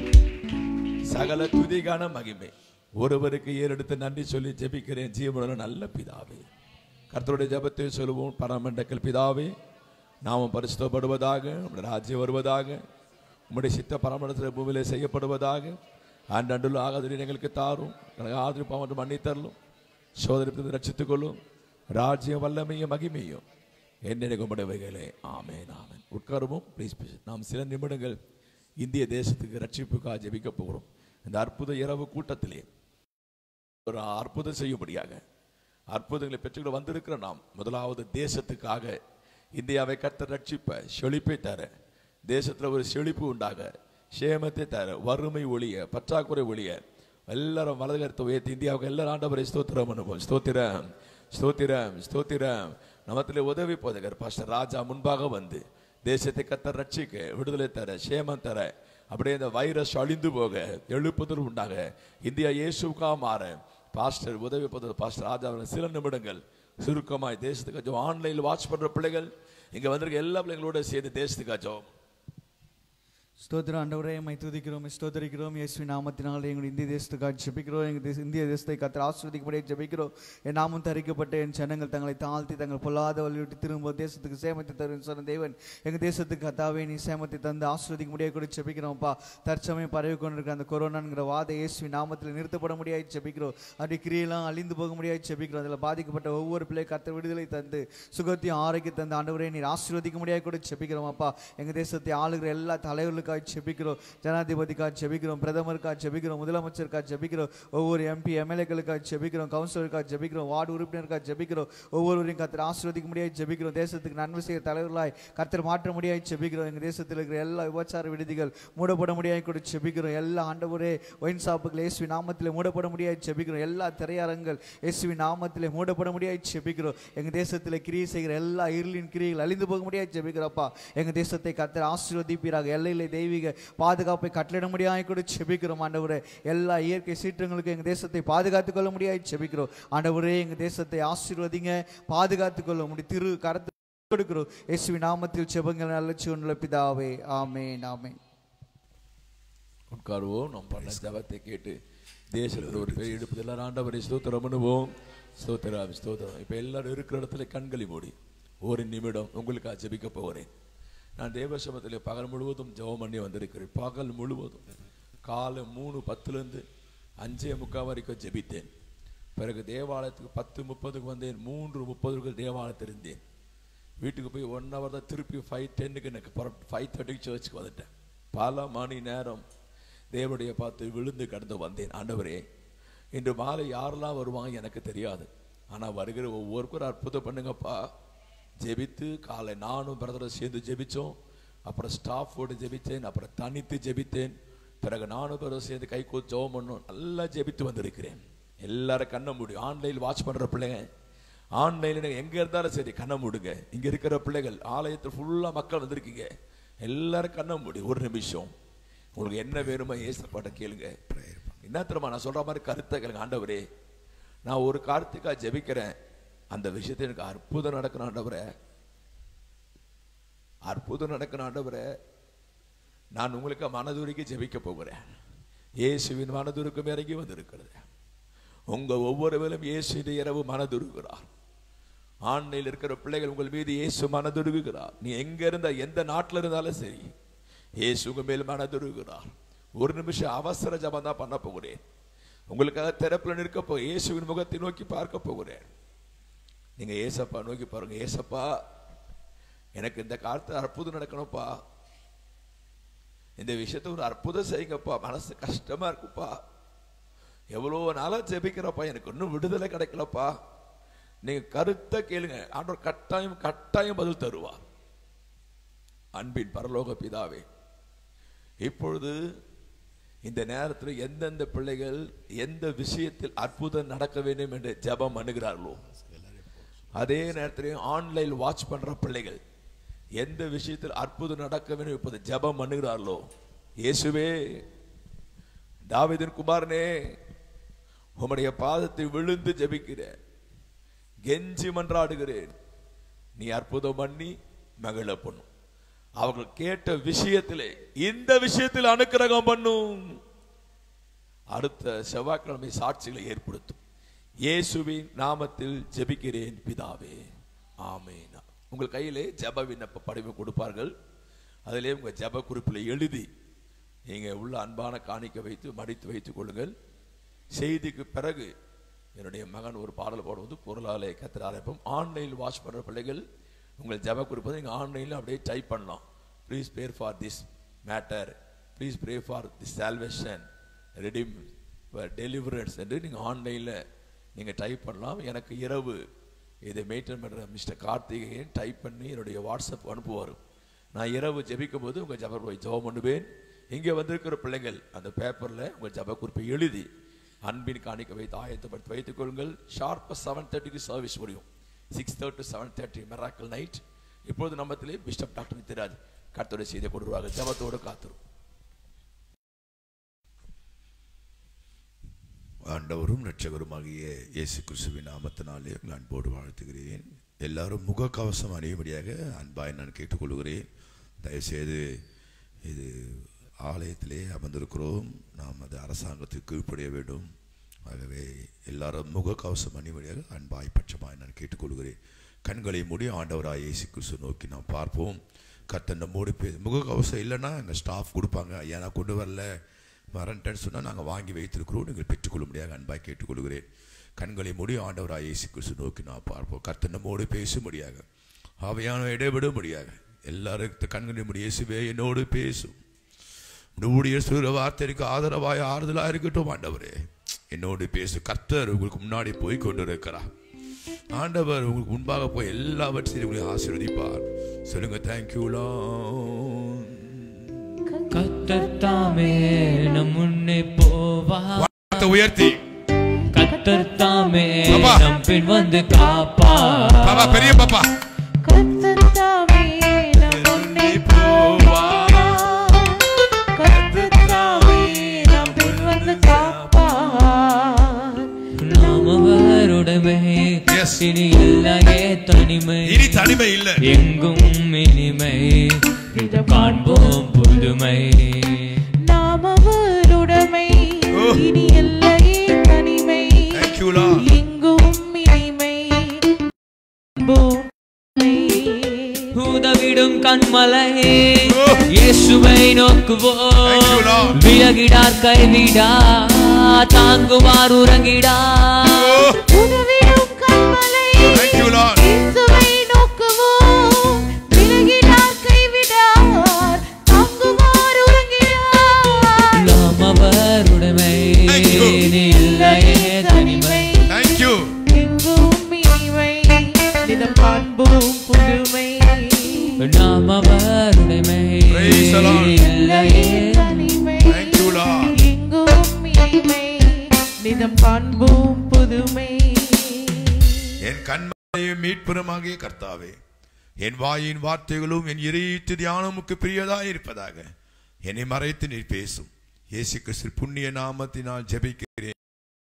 சகல துதிகான மகிமை ஒருவருக்கு ஏறெடுத்து நன்றி சொல்லி ஜெபிக்கிறேன் ஜீவனுள்ள நல்ல பிதாவே கர்த்தருடைய ஜெபத்தை சொல்லுவோம் பரமண்டக்கல் பிதாவே நாமம் பரிசுத்தப்படுவதாக உம்முடைய ராஜ்யம் வருவதாக உம்முடைய சித்த பரமண்டத்தில் பூமியிலே செய்யப்படுவதாக ஆண்டண்டுள்ள ஆகாத எங்களுக்கு தாரும் எனக்கு ஆதரவு மற்றும் மன்னித்தரலும் சோதனை ரட்சித்துக் கொள்ளும் ராஜ்யம் வல்லமையும் மகிமையும் என்னென்ன கும்பிடுவைகளே ஆமேன் ஆமேன் உட்காருவோம் ப்ளீஸ் நாம் சில நிமிடங்கள் இந்திய தேசத்துக்கு ரட்சிப்புக்காக ஜெபிக்க போகிறோம் இந்த அற்புத இரவு கூட்டத்திலே ஒரு அற்புதம் செய்யும்படியாக அற்புதங்களை பெற்றுக்கிட்டு வந்திருக்கிற நாம் முதலாவது தேசத்துக்காக இந்தியாவை கத்த ரட்சிப்ப செழிப்பை தர தேசத்தில் ஒரு செழிப்பு உண்டாக சேமத்தை தர வறுமை ஒழிய பற்றாக்குறை ஒழிய எல்லாரும் வலது கருத்தை உயர்த்தி இந்தியாவுக்கு எல்லாரும் ஆண்டவரை ஸ்தோத்திரம் அனுபவம் ஸ்தோத்திரம் ஸ்தோத்திரம் ஸ்தோத்திரம் நமத்திலே உதவி போதகர் பாஸ்டர் ராஜா முன்பாக வந்து தேசத்தை கத்த ரட்சிக்க விடுதலை தர சேமம் தர அப்படியே இந்த வைரஸ் அழிந்து போக எழுப்புதல் உண்டாக இந்தியா இயேசுக்கா மாற பாஸ்டர் உதவி போதகர் பாஸ்டர் ராஜா அவர்கள் சில நிமிடங்கள் சுருக்கமாய் தேசத்துக்கு ஆன்லைனில் வாட்ச் பண்ற பிள்ளைகள் இங்க வந்திருக்க எல்லா பிள்ளைங்களோட சேர்ந்து தேசத்துக்காச்சும் ஸ்தோத்திரம் ஆண்டவரே மை துதிக்கிறோம் ஸ்தோத்தரிக்கிறோம் இயேசுவின் நாமத்தினாலே எங்கள் இந்திய தேசத்துக்காக ஜெபிக்கிறோம் எங்கள் தேச இந்திய தேசத்தை கத்தர் ஆசிர்வதிக்கும்படியாக ஜெபிக்கிறோம் என் நாமும் தரிக்கப்பட்ட என் ஜனங்கள் தங்களை தாழ்த்தி தங்கள் பொல்லாத வழிவிட்டு திரும்ப தேசத்துக்கு சேமத்தை தரும் சொன்ன தேவன் எங்கள் தேசத்துக்கு கத்தாவே நீ சேமத்தை தந்து ஆசிர்வதிக்கும்படியாக கூட ஜெபிக்கிறோம்ப்பா தற்சமயம் பரவி கொண்டிருக்கிற அந்த கொரோனாங்கிற வாத இயேசுவின் நாமத்தில் நிறுத்தப்பட முடியாது ஜெபிக்கிறோம் அப்படி கிரியெல்லாம் அழிந்து போக முடியாது ஜெபிக்கிறோம் அதில் பாதிக்கப்பட்ட ஒவ்வொரு பிள்ளை கத்த விடுதலை தந்து சுகத்தையும் ஆரோக்கியம் தந்து ஆண்டவரே நீர் ஆசீர்வதிக்க முடியாது கூட ஜெபிக்கிறோம் அப்பா எங்கள் தேசத்தை ஆளுகிற எல்லா தலைவர்களுக்காக ஜெபிக்கிறோம் ஜனாதிபதிக்காக ஜெபிக்கிறோம் பிரதமருக்காக ஜெபிக்கிறோம் முதலமைச்சருக்காக ஜெபிக்கிறோம் ஒவ்வொரு எம்பி எம்எல்ஏக்களுக்காக ஜெபிக்கிறோம் கவுன்சிலருக்காக ஜெபிக்கிறோம் வார்டு உறுப்பினருக்காக ஜெபிக்கிறோம் ஒவ்வொருவரையும் கத்தர் ஆசீர்வதிக்க முடியாது ஜெபிக்கிறோம் தேசத்துக்கு நன்மை செய்ய தலைவர்களாய் கத்தர் மாற்ற முடியாது ஜெபிக்கிறோம் எங்கள் தேசத்தில் இருக்கிற எல்லா விபச்சார விடுதிகள் மூடப்பட முடியாது கூட ஜெபிக்கிறோம் எல்லா ஆண்டவரே ஒயின் ஷாப்புகள் இயேசுவி நாமத்தில் மூடப்பட முடியாது ஜெபிக்கிறோம் எல்லா திரையரங்கள் இயேசுவி நாமத்தில் மூடப்பட முடியாது ஜெபிக்கிறோம் எங்கள் தேசத்தில் கிரியை செய்கிற எல்லா இருளின் கிரியைகள் அழிந்து போக முடியாது ஜெபிக்கிறப்பா எங்கள் தேசத்தை கத்தர் ஆசீர்வதிப்பீராக எல்லையிலே தெய்வீக பாதுகாப்பை கட்டளிட முடியாது கூட ஜெபிக்கிறோம் ஆண்டவரே எல்லா இயற்கை சீற்றங்களுக்கும் எங்கள் தேசத்தை பாதுகாத்துக் கொள்ள முடியாது ஜெபிக்கிறோம் ஆண்டவரே எங்கள் தேசத்தை ஆசீர்வதிங்க பாதுகாத்துக் கொள்ள முடியும் திரு கரத்து கொடுக்கிறோம் இயேசுவி நாமத்தில் செபங்கள் நல்ல சிவனுள்ள பிதாவே ஆமென் ஆமென் உட்காருவோம் நம்ம பண்ண ஜபத்தை கேட்டு தேசத்தில் ஒரு பெரிய எடுப்பதில் ஆண்டவரை ஸ்தோத்திரம் பண்ணுவோம் ஸ்தோத்திரம் ஸ்தோத்திரம் இப்போ எல்லாரும் இருக்கிற இடத்துல கண்களை மூடி ஒரு நிமிடம் உங்களுக்காக ஜெபிக்க போகிறேன் நான் தேவசமத்தில் பகல் முழுவதும் ஜெபம் பண்ணி வந்திருக்கிறேன் பகல் முழுவதும் காலை மூணு பத்துலேருந்து அஞ்சே முக்கால் வரைக்கும் ஜெபித்தேன் பிறகு தேவாலயத்துக்கு பத்து முப்பதுக்கு வந்தேன் மூன்று முப்பதுக்கு தேவாலயத்தில் இருந்தேன் வீட்டுக்கு போய் ஒன் ஹவர் தான் திருப்பி ஃபைவ் டென்னுக்கு எனக்கு ஃபைவ் தேர்ட்டிக்கு சர்ச்சுக்கு வந்துட்டேன் பல மணி நேரம் தேவனுடைய பார்த்து விழுந்து கடந்து வந்தேன் ஆண்டவரே இன்று மாலை யாரெல்லாம் வருவாங்க எனக்கு தெரியாது ஆனால் வருகிற ஒவ்வொருக்கும் ஒரு அற்புதம் பண்ணுங்கப்பா ஜெபித்து காலை நானும் பிரதரும் சேர்ந்து ஜெபிச்சோம் அப்புறம் ஸ்டாஃபோடு ஜெபித்தேன் அப்புறம் தனித்து ஜெபித்தேன் பிறகு நானும் பிரதரும் சேர்ந்து கை கோத்து ஜெபம் பண்ணோம் நல்லா ஜெபித்து வந்திருக்கிறேன் எல்லாரும் கண்ணை மூடி ஆன்லைனில் வாட்ச் பண்ணுற பிள்ளைங்க ஆன்லைனில் எங்கே இருந்தாலும் சரி கண்ணை மூடுங்க இங்கே இருக்கிற பிள்ளைகள் ஆலயத்தில் ஃபுல்லாக மக்கள் வந்திருக்கீங்க எல்லாரும் கண்ணை மூடி ஒரு நிமிஷம் உங்களுக்கு என்ன வேணுமோ ஏசப்பாட்ட கேளுங்க என்ன தெரியுமா நான் சொல்ற மாதிரி கருத்தை கேளுங்க ஆண்டவரே நான் ஒரு கார்த்திகா ஜெபிக்கிறேன் அந்த விஷயத்தை எனக்கு அற்புதம் நடக்கணும் ஆண்டவரே அற்புதம் நடக்கணும் ஆண்டவரே நான் உங்களுக்கு மனதுருக்கி ஜெபிக்க போகிறேன் இயேசுவின் மனதுருக்கம் இறங்கி வந்திருக்கிறது உங்க ஒவ்வொரு வேலும் இயேசு இந்த இரவு மனதுருகிறார் ஆண்மையில் இருக்கிற பிள்ளைகள் உங்கள் மீது இயேசு மனதுருகுகிறார் நீ எங்க இருந்தா எந்த நாட்டில் இருந்தாலும் சரி இயேசு உங்க மேல் மனதுருகிறார் ஒரு நிமிஷம் அவசர ஜபம் தான் பண்ண போகிறேன் உங்களுக்காக திறப்புல நிற்க போ இயேசுவின் முகத்தை நோக்கி பார்க்க போகிறேன் நீங்க ஏசப்பா நோக்கி பாருங்க ஏசப்பா எனக்கு இந்த காலத்துல அற்புதம் நடக்கணும்ப்பா இந்த விஷயத்தை ஒரு அற்புதம் செய்யுங்கப்பா மனசு கஷ்டமா இருக்குப்பா எவ்வளோ நாளா ஜெபிக்கிறப்பா எனக்கு இன்னும் விடுதலை கிடைக்கலப்பா நீங்க கருத்தை கேளுங்க ஆண்டவர் கட்டாயம் கட்டாயம் பதில் தருவார் அன்பின் பரலோக பிதாவே இப்பொழுது இந்த நேரத்தில் எந்தெந்த பிள்ளைகள் எந்த விஷயத்தில் அற்புதம் நடக்க வேண்டும் என்று ஜெபம் பண்ணுகிறார்களோ அதே நேரத்தில் ஆன்லைன் வாட்ச் பண்ற பிள்ளைகள் எந்த விஷயத்தில் அற்புதம் நடக்க வேண்டும் இப்போது ஜெபம் பண்ணுகிறார்களோ இயேசுவே தாவீதின் குமாரனே உம்முடைய பாதத்தை விழுந்து ஜெபிக்கிறேன் கெஞ்சி மன்றாடுகிறேன் நீ அற்புதம் பண்ணி மகிழ பண்ணும் அவர்கள் கேட்ட விஷயத்திலே இந்த விஷயத்தில் அனுக்கிரகம் பண்ணும் அடுத்த செவ்வாய்க்கிழமை சாட்சிகளை ஏற்படுத்தும் இயேசுவின் நாமத்தில் ஜெபிக்கிறேன் பிதாவே ஆமென் உங்கள் கையிலே ஜெப விண்ணப்ப படிவம் கொடுப்பார்கள் அதிலே உங்கள் ஜெப குறிப்பில் எழுதி நீங்கள் உள்ள அன்பான காணிக்க வைத்து மடித்து வைத்துக் கொள்ளுங்கள் செய்திக்கு பிறகு என்னுடைய மகன் ஒரு பாடல் பாடுவது குரலாலே கத்திர ஆரம்பிப்போம் ஆன்லைனில் வாட்ச் பண்ணுற பிள்ளைகள் உங்கள் ஜெப குறிப்பை நீங்கள் ஆன்லைனில் அப்படியே டைப் பண்ணலாம் please pray for this matter please pray for this salvation redeem deliverance என்று நீங்கள் ஆன்லைனில் நீங்கள் டைப் பண்ணலாம் எனக்கு இரவு இதை மெயின்டைன் பண்ணுற மிஸ்டர் கார்த்திகேயன் டைப் பண்ணி என்னுடைய வாட்ஸ்அப் அனுப்புவார் நான் இரவு ஜெபிக்கும் போது உங்கள் ஜப போய் ஜெபம் பண்ணுவேன் இங்கே வந்திருக்கிற பிள்ளைகள் அந்த பேப்பரில் உங்கள் ஜப குறிப்பை எழுதி அன்பின் காணிக்க வைத்து ஆயத்தப்படுத்தி வைத்துக் கொள்ளுங்கள் ஷார்ப்பாக செவன் தேர்ட்டிக்கு சர்வீஸ் முடியும் six thirty seven thirty miracle night இப்பொழுது நம்மத்திலே பிஷப் டாக்டர் நித்யராஜ் கர்த்தருடைய செய்தியை கொடுவாங்க ஜபத்தோடு காத்துரும் ஆண்டவரும் இரட்சகருமாகிய இயேசு கிறிஸ்துவின் நாமத்தினாலே உங்கள் அன்போடு வாழ்த்துகிறேன் எல்லாரும் முகக்கவசம் அணியும்படியாக அன்பாய் நான் கேட்டுக்கொள்கிறேன் தயவுசெய்து இது ஆலயத்திலே அமர்ந்திருக்கிறோம் நாம் அது அரசாங்கத்துக்கு கீழ்ப்படிய வேண்டும் ஆகவே எல்லாரும் முகக்கவசம் அணியும்படியாக அன்பாய் பட்சமாய் நான் கேட்டுக்கொள்கிறேன் கண்களை மூடி ஆண்டவராய் இயேசு கிறிஸ்து நோக்கி நாம் பார்ப்போம் கர்த்தர் நம்மோடு பே முகக்கவசம் இல்லைன்னா எங்கள் ஸ்டாஃப் கொடுப்பாங்க ஐயா நான் கொண்டு வரல வரன்ட்டேன்னு சொன்னால் நாங்கள் வாங்கி வைத்திருக்கிறோம் நீங்கள் பெற்றுக்கொள்ள முடியாது அன்பாய் கேட்டுக்கொள்கிறேன் கண்களை மூடி ஆண்டவராய் இயேசு கிறிஸ்து நோக்கி நான் பார்ப்போம் கர்த்தர் நம்மோடு பேச முடியாது ஆவையான இடைவிட முடியாது எல்லாரும் கண்களை மூடி இயேசுவே என்னோடு பேசும் உடைய சுர வார்த்தைக்கு ஆதரவாய் ஆறுதலாக இருக்கட்டும் ஆண்டவரே என்னோடு பேசு கர்த்தர் உங்களுக்கு முன்னாடி போய் கொண்டு இருக்கிறார் ஆண்டவர் உங்களுக்கு முன்பாக போய் எல்லாவற்றையும் உங்களை ஆசீர்வதிப்பார் சொல்லுங்க தேங்க்யூலா கத்தத்தாமே நம் முன்னே போவா உயர்த்தி கத்தத்தாமே பாப்பா. நம் பின் வந்து காப்பா பாப்பா பெரிய பாப்பா கர்த்தத்தாமே நம் முன்னே போவார். கர்த்தத்தாமே நம் பின் வந்து காப்பார். நாம் அவருடைமை Yes. இனி இல்லையே தனிமை இனி தனிமை இல்ல எங்கும் இனிமை காண்போம் புதுமை நாம் அவருடைமை Oh. இனி எல்லையே தனிமை தேங்க்யூலா எங்கும் இனிமை பூமை. உதவிடும் கண்மலையே Oh. இயேசுவை Thank you, நோக்குவோம் Lord. விலகிடார் கைவிடா தாங்குவார் உறங்கிடா உதவிடும் கண்மலை தேங்க்யூலா இயேசுவை நோக்குவோம் விலகிடார் கைவிடார் தாங்குவார் உறங்கிடார் நாம் அவருடைமை Thank you. இனி இல்லையே தனிமை தேங்க்யூ எங்கும் இனிமை தினம் காண்போம் புதுமை நாம் அவருடைமை Praise the Lord. இனி இல்லையே தனிமை தேங்க்யூலா எங்கும் இனிமை தினம் காண்போம் புதுமை என் கண்மலையும் மீட்புறமாகிய கர்த்தாவே என் வாயின் வார்த்தைகளும் என் இறையீட்டு தியானமுக்கு பிரியதாய் இருப்பதாக என்னை மறைத்து நீர் பேசும் இயேசு கிறிஸ்து புண்ணிய நாமத்தினால் ஜெபிக்கிறேன்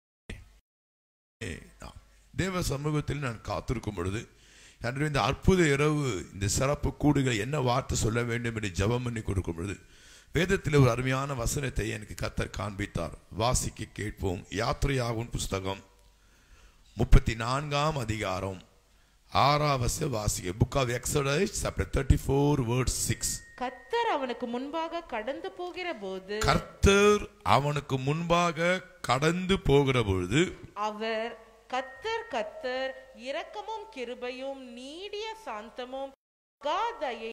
நான் தேவ சமூகத்தில் நான் காத்திருக்கும் பொழுது அன்று இந்த அற்புத இரவு இந்த சிறப்பு கூடுகள் என்ன வார்த்தை சொல்ல வேண்டும் என்று ஜெபம் பண்ணி கொடுக்கும் பொழுது வேதத்தில் ஒரு அருமையான வசனத்தை எனக்கு கத்தர் காண்பித்தார் வாசிக்க கேட்போம் யாத்திரையாகும் புஸ்தகம் முப்பத்தி நான்காம் அதிகாரம் ஆறாவச வாசிக்க book of Exodus chapter thirty four word six கத்தர் அவனுக்கு முன்பாக கடந்து போகிற போது கர்த்தர் அவனுக்கு முன்பாக கடந்து போகிற பொழுது அவர் கத்தர் கத்தர் இரக்கமும் கிருபையும் நீடிய சாந்தமும் காதையை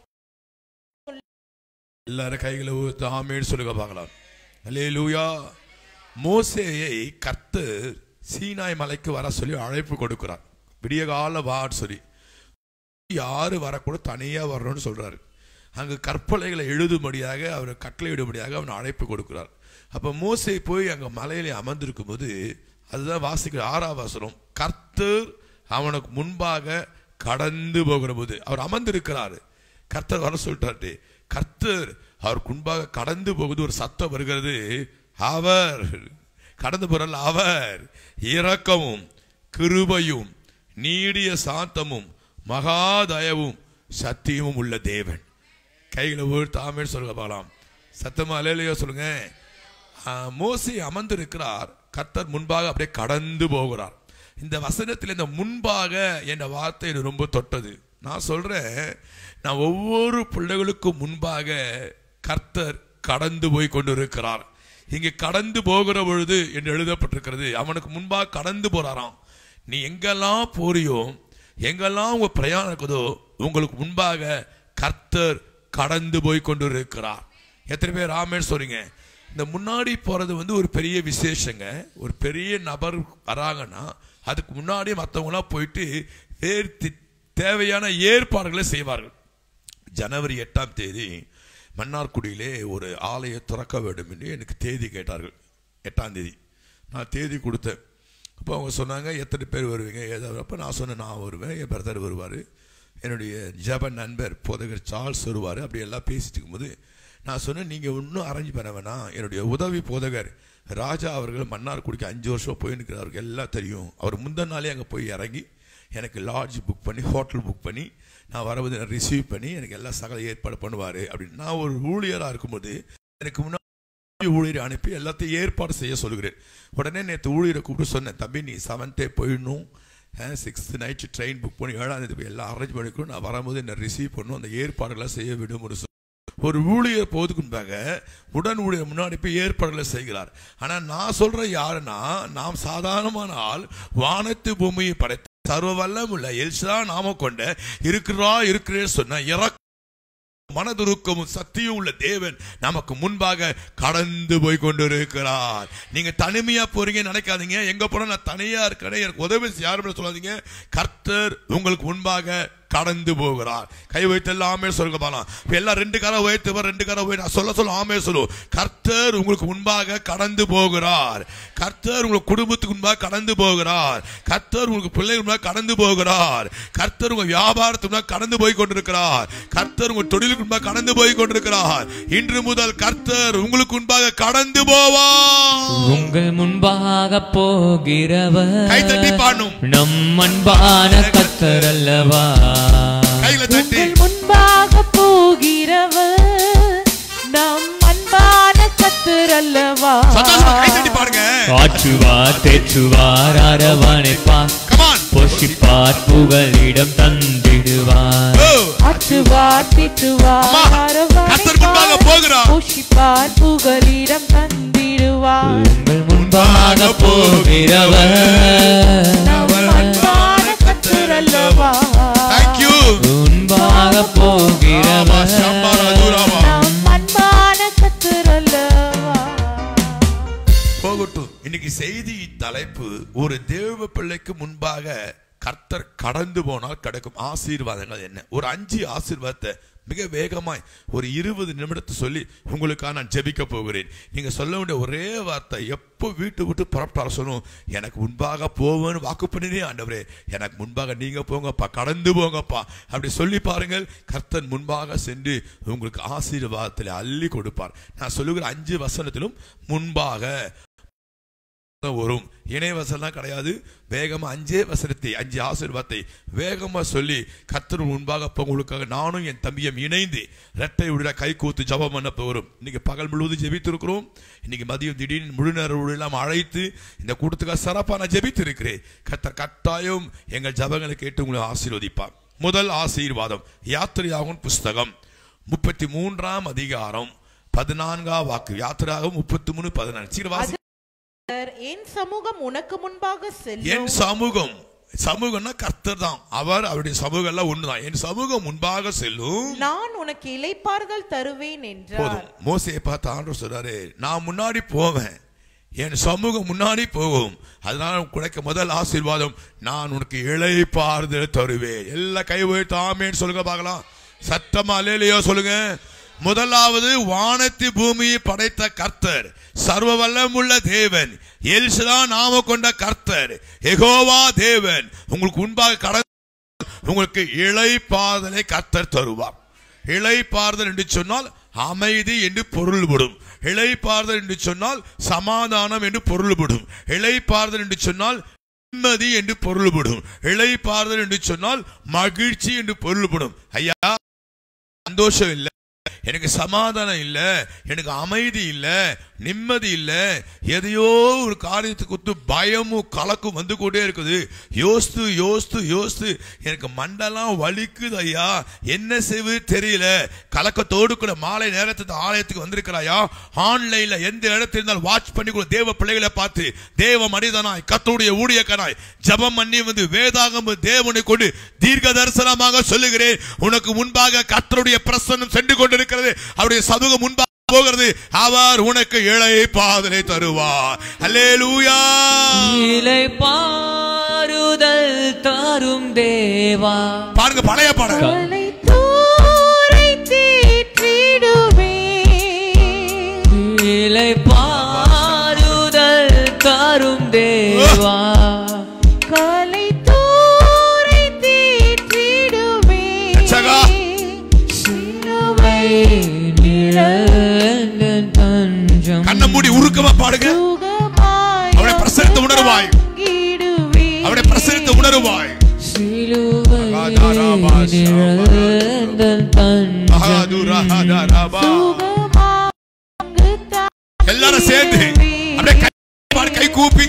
எல்லாரும் கைகளை ஊத்து ஆமேன்னு சொல்லுங்க பார்க்கலாம் அல்லேலூயா மோசேயை கர்த்தர் சீனாய் மலைக்கு வர சொல்லி அழைப்பு கொடுக்கிறார் விடிய கால வான்னு சொல்லி யாரு வரக்கூட தனியா வரணும்னு சொல்றாரு அங்கு கற்பலைகளை எழுதும்படியாக அவர் கட்டளையிடும்படியாக அவன் அழைப்பு கொடுக்கிறார் அப்ப மோசே போய் அங்க மலையில அமர்ந்திருக்கும் போது அதுதான் வாசிக்கிற ஆறாம் வசனம் கர்த்தர் அவனுக்கு முன்பாக கடந்து போகிற போது அவர் அமர்ந்திருக்கிறாரு கர்த்தர் வர சொல்லிட்டாரு கர்த்தர் அவர் முன்பாக கடந்து போகுது ஒரு சத்தம் வருகிறது அவர் கடந்து போறல் அவர் இரக்கமும் கிருபையும் நீடிய சாந்தமும் மகாதயவும் சத்தியமும் உள்ள தேவன் கைகளை ஊர் தாமே சொல்ல பார்க்கலாம் சத்தமா அலையிலையோ சொல்லுங்க ஆ, மோசே அமர்ந்திருக்கிறார் கர்த்தர் முன்பாக அப்படியே கடந்து போகிறார் இந்த வசனத்தில் இந்த முன்பாக என்ற வார்த்தை எனக்கு ரொம்ப தொட்டது நான் சொல்றேன் நான் ஒவ்வொரு பிள்ளைகளுக்கும் முன்பாக கர்த்தர் கடந்து போய் கொண்டிருக்கிறார் இங்கே கடந்து போகிற பொழுது என்று எழுதப்பட்டிருக்கிறது அவனுக்கு முன்பாக கடந்து போறாராம் நீ எங்கெல்லாம் போறியோ எங்கெல்லாம் உங்க பிரயாணம் இருக்குதோ உங்களுக்கு முன்பாக கர்த்தர் கடந்து போய் கொண்டிருக்கிறார் எத்தனை பேர் ஆமேன்னு சொல்றீங்க இந்த முன்னாடி போறது வந்து ஒரு பெரிய விசேஷங்க ஒரு பெரிய நபர் வராங்கன்னா அதுக்கு முன்னாடி மற்றவங்களாம் போயிட்டு வேறு தி- தேவையான ஏற்பாடுகளை செய்வார்கள் ஜனவரி எட்டாம் தேதி மன்னார்குடியிலே ஒரு ஆலய திறக்க வேண்டும் என்று எனக்கு தேதி கேட்டார்கள் எட்டாம் தேதி நான் தேதி கொடுத்தேன் அப்போ அவங்க சொன்னாங்க எத்தனை பேர் வருவீங்க ஏதாவது அப்போ நான் சொன்னேன் நான் வருவேன் என் பிரதர் வருவார் என்னுடைய ஜப நண்பர் போதகர் சார்ல்ஸ் வருவார் அப்படி எல்லாம் பேசிட்டு இருக்கும்போது நான் சொன்னேன் நீங்கள் இன்னும் அரேஞ்ச் பண்ண வேணாம் என்னுடைய உதவி போதகர் ராஜா அவர்கள் மன்னார்குடிக்கு அஞ்சு வருஷம் போயிருக்கிறாருக்கு எல்லாம் தெரியும் அவர் முந்தின நாளே அங்கே போய் இறங்கி எனக்கு லாட்ஜ் புக் பண்ணி ஹோட்டல் புக் பண்ணி நான் வரவது ரிசீவ் பண்ணி எனக்கு எல்லா சகல ஏற்பாடு பண்ணுவார் அப்படின்னு நான் ஒரு ஊழியராக இருக்கும்போது எனக்கு முன்னாடி ஊழியரை அனுப்பி எல்லாத்தையும் ஏற்பாடு செய்ய சொல்லுகிறேன் உடனே நேற்று ஊழியரை கூப்பிட்டு சொன்னேன் தம்பி நீ செவன்த்தே போயிடணும் சிக்ஸ்த் நைட்டு ட்ரெயின் புக் பண்ணி ஏழாம் தேதி போய் எல்லாம் அரேஞ்ச் பண்ணிக்கணும் நான் வரும்போது என்னை ரிசீவ் பண்ணணும் அந்த ஏற்பாடுகளை செய்ய விடும் ஒரு ஒரு ஊழியர் போதுக்கு முன்பாக உடன் ஊழியர் முன்னாடி போய் ஏற்பாடுகளை செய்கிறார் ஆனா நான் சொல்ற யாருன்னா நாம் சாதாரணமான ஆள் வானத்து பூமியை படைத்த சர்வ வல்லமுள்ள எல்சா நாம கொண்ட இருக்கிறா இருக்கிறே சொன்ன இறக்க மனதுருக்கமும் சக்தியும் உள்ள தேவன் நமக்கு முன்பாக கடந்து போய் கொண்டிருக்கிறார் நீங்க தனிமையா போறீங்க நினைக்காதீங்க எங்க போனா நான் தனியா இருக்கிறேன் எனக்கு உதவி செய்ய யாரும் சொல்லாதீங்க கர்த்தர் உங்களுக்கு முன்பாக கடந்து போகிறார் கை வைத்து எல்லாம் ஆமே சொல்லுங்க பாலாம் இப்ப எல்லாம் ரெண்டு காரம் உயர்த்து ரெண்டு காரம் உயர்த்து நான் சொல்ல சொல்ல ஆமே சொல்லு கர்த்தர் உங்களுக்கு முன்பாக கடந்து போகிறார் கர்த்தர் உங்களுக்கு குடும்பத்துக்கு முன்பாக கடந்து போகிறார் கர்த்தர் உங்களுக்கு பிள்ளைகள் முன்பாக கடந்து போகிறார் கர்த்தர் உங்க வியாபாரத்துக்கு முன்பாக கடந்து போய் கொண்டிருக்கிறார் கர்த்தர் உங்க தொழிலுக்கு முன்பாக கடந்து போய் கொண்டிருக்கிறார் இன்று முதல் கர்த்தர் உங்களுக்கு முன்பாக கடந்து போவார் உங்கள் முன்பாக போகிறவர் கை தட்டி பாடணும் நம் அன்பான கத்தர் அல்லவா கையில தட்டி உங்கள் முன்பாக போகிறவர் நம் அன்பான கத்தர் அல்லவா சந்தோஷமா கை தட்டி பாடுங்க ஆற்றுவார் தேற்றுவார் அரவணைப்பார் கமான் போஷிப்பார் புகலிடம் தந்திடுவார் ஓ ஆற்றுவார் திட்டுவார் அம்மா, கர்த்தர் முன்பாக போகிறார். புஷிப்பார் புகலிடம் தந்திடுவார் உங்கள் முன்பாக போகிறவர் நம் அன்பான கத்தர் அல்லவா Thank you. முன்பாக போகிறவர் நம் அன்பான கத்தர் அல்லவா போகட்டும் இன்னைக்கு செய்தி தலைப்பு ஒரு தேவ பிள்ளைக்கு முன்பாக கர்த்தர் கடந்து போனால் கிடைக்கும் ஆசீர்வாதங்கள் என்ன ஒரு அஞ்சு ஆசீர்வாதத்தை மிக வேகமாய் ஒரு இருபது நிமிடத்தை சொல்லி உங்களுக்காக நான் ஜெபிக்க போகிறேன் நீங்க சொல்ல வேண்டிய ஒரே வார்த்தை எப்போ வீட்டு விட்டு புறப்பட்டாலும் சொல்லணும் எனக்கு முன்பாக போவேன்னு வாக்கு பண்ணினே ஆண்டவரே எனக்கு முன்பாக நீங்க போங்கப்பா கடந்து போங்கப்பா அப்படி சொல்லி பாருங்கள் கர்த்தன் முன்பாக சென்று உங்களுக்கு ஆசீர்வாதத்தில் அள்ளி கொடுப்பார் நான் சொல்லுகிற அஞ்சு வசனத்திலும் முன்பாக வரும் இணைய வசனம் கிடையாது வேகமா அஞ்சே வசனத்தை அஞ்சு ஆசீர்வாதத்தை வேகமா சொல்லி கர்த்தர் முன்பாக அப்ப உங்களுக்காக நானும் என் தம்பியும் இணைந்து ரெட்டை விட கை கூத்து ஜபம் பண்ண போகிறோம் இன்னைக்கு பகல் முழுவதும் ஜெபித்திருக்கிறோம் இன்னைக்கு மதியம் திடீர்னு முழு நேர எல்லாம் அழைத்து இந்த கூட்டத்துக்காக சிறப்பா நான் ஜெபித்திருக்கிறேன் கர்த்தர் கட்டாயம் எங்கள் ஜபங்களை கேட்டு உங்களை ஆசீர்வதிப்பார் முதல் ஆசீர்வாதம் யாத்திரையாகும் புஸ்தகம் முப்பத்தி மூன்றாம் அதிகாரம் பதினான்காம் வாக்கு யாத்திராகும் முப்பத்தி மூணு பதினான்கு சீக்கிரம் வாசி கர்த்தர், என் சமூகம் உனக்கு முன்பாக செல்லும் என் சமூகம் சமூகம்னா கர்த்தர் தான் அவர் அவருடைய சமூகம் எல்லாம் ஒண்ணுதான் என் சமூகம் முன்பாக செல்லும் நான் உனக்கு இளைப்பாறுதல் தருவேன் என்றார் போதும் மோசையை பார்த்து ஆண்டவர் சொல்றாரு நான் முன்னாடி போவேன் என் சமூகம் முன்னாடி போகும் அதனால கிடைக்க முதல் ஆசீர்வாதம் நான் உனக்கு இளைப்பாறுதல் தருவேன் எல்லா கை உயர்த்து ஆமேன்னு சொல்லுங்க பார்க்கலாம் சத்தமா அல்லையோ சொல்லுங்க முதலாவது வானத்து பூமியை படைத்த கர்த்தர் சர்வ வல்லமுள்ள தேவன் எல்சதா நாம கொண்ட கர்த்தர் எகோவா தேவன் உங்களுக்கு முன்பாக கடந்து உங்களுக்கு இளைப்பாறுதலை கர்த்தர் தருவார் இளைப்பாறுதல் என்று சொன்னால் அமைதி என்று பொருள்படும் இளைப்பாறுதல் என்று சொன்னால் சமாதானம் என்று பொருள்படும் இளைப்பாறுதல் என்று சொன்னால் நிம்மதி என்று பொருள்படும் இளைப்பாறுதல் என்று சொன்னால் மகிழ்ச்சி என்று பொருள்படும் ஐயா சந்தோஷம் இல்ல எனக்கு சமாதானம் இல்ல எனக்கு அமைதி இல்ல நிம்மதி இல்ல எதையோ ஒரு காரியத்தை குத்து பயமும் கலக்கும் வந்து கொண்டே இருக்குது யோசித்து யோசித்து யோசித்து எனக்கு மண்டெல்லாம் வலிக்குது ஐயா என்ன செய்வது தெரியல கலக்கத்தோடு கூட மாலை நேரத்துக்கு ஆலயத்துக்கு வந்திருக்கிறாயா ஆன்லைன்ல எந்த இடத்துல இருந்தாலும் வாட்ச் பண்ணி கூட தேவ பிள்ளைகளை பார்த்து தேவ மனிதனாய் கத்தருடைய ஊழியக்கனாய் ஜபம் பண்ணி வந்து வேதாகம் தேவனை கொண்டு தீர்க்க தரிசனமாக சொல்லுகிறேன் உனக்கு முன்பாக கத்தருடைய பிரசன்னம் சென்று கொண்டிருக்கிறது அவருடைய சமூகம் முன்பாக போகிறது அவர் உனக்கு இழை பாதலை தருவார் அல்லேலூயா இலை பாருதல் தரும் தேவா பாருங்க பழைய பாடல் தலை தூரை தேற்றிடுவே இலை பாருதல் தரும் தேவா கலை தூரை தேற்றிடுவே ரட்சகா. சிலுவை நிழல் தஞ்சம் கண்ணை மூடி உருக்கமா பாடுங்க சுகமாய் அவருடைய பிரசனத்தை உணருவாய் பங்கிடுவே. அவருடைய பிரசனத்தை உணருவாய் சிலுவை மகாதாராபா நிழல் தஞ்சம் மகாதுரஹதரபா. சுகமாய் பங்கு எல்லாரும் சேர்ந்து அப்படியே கை பாடு, கை கூப்பி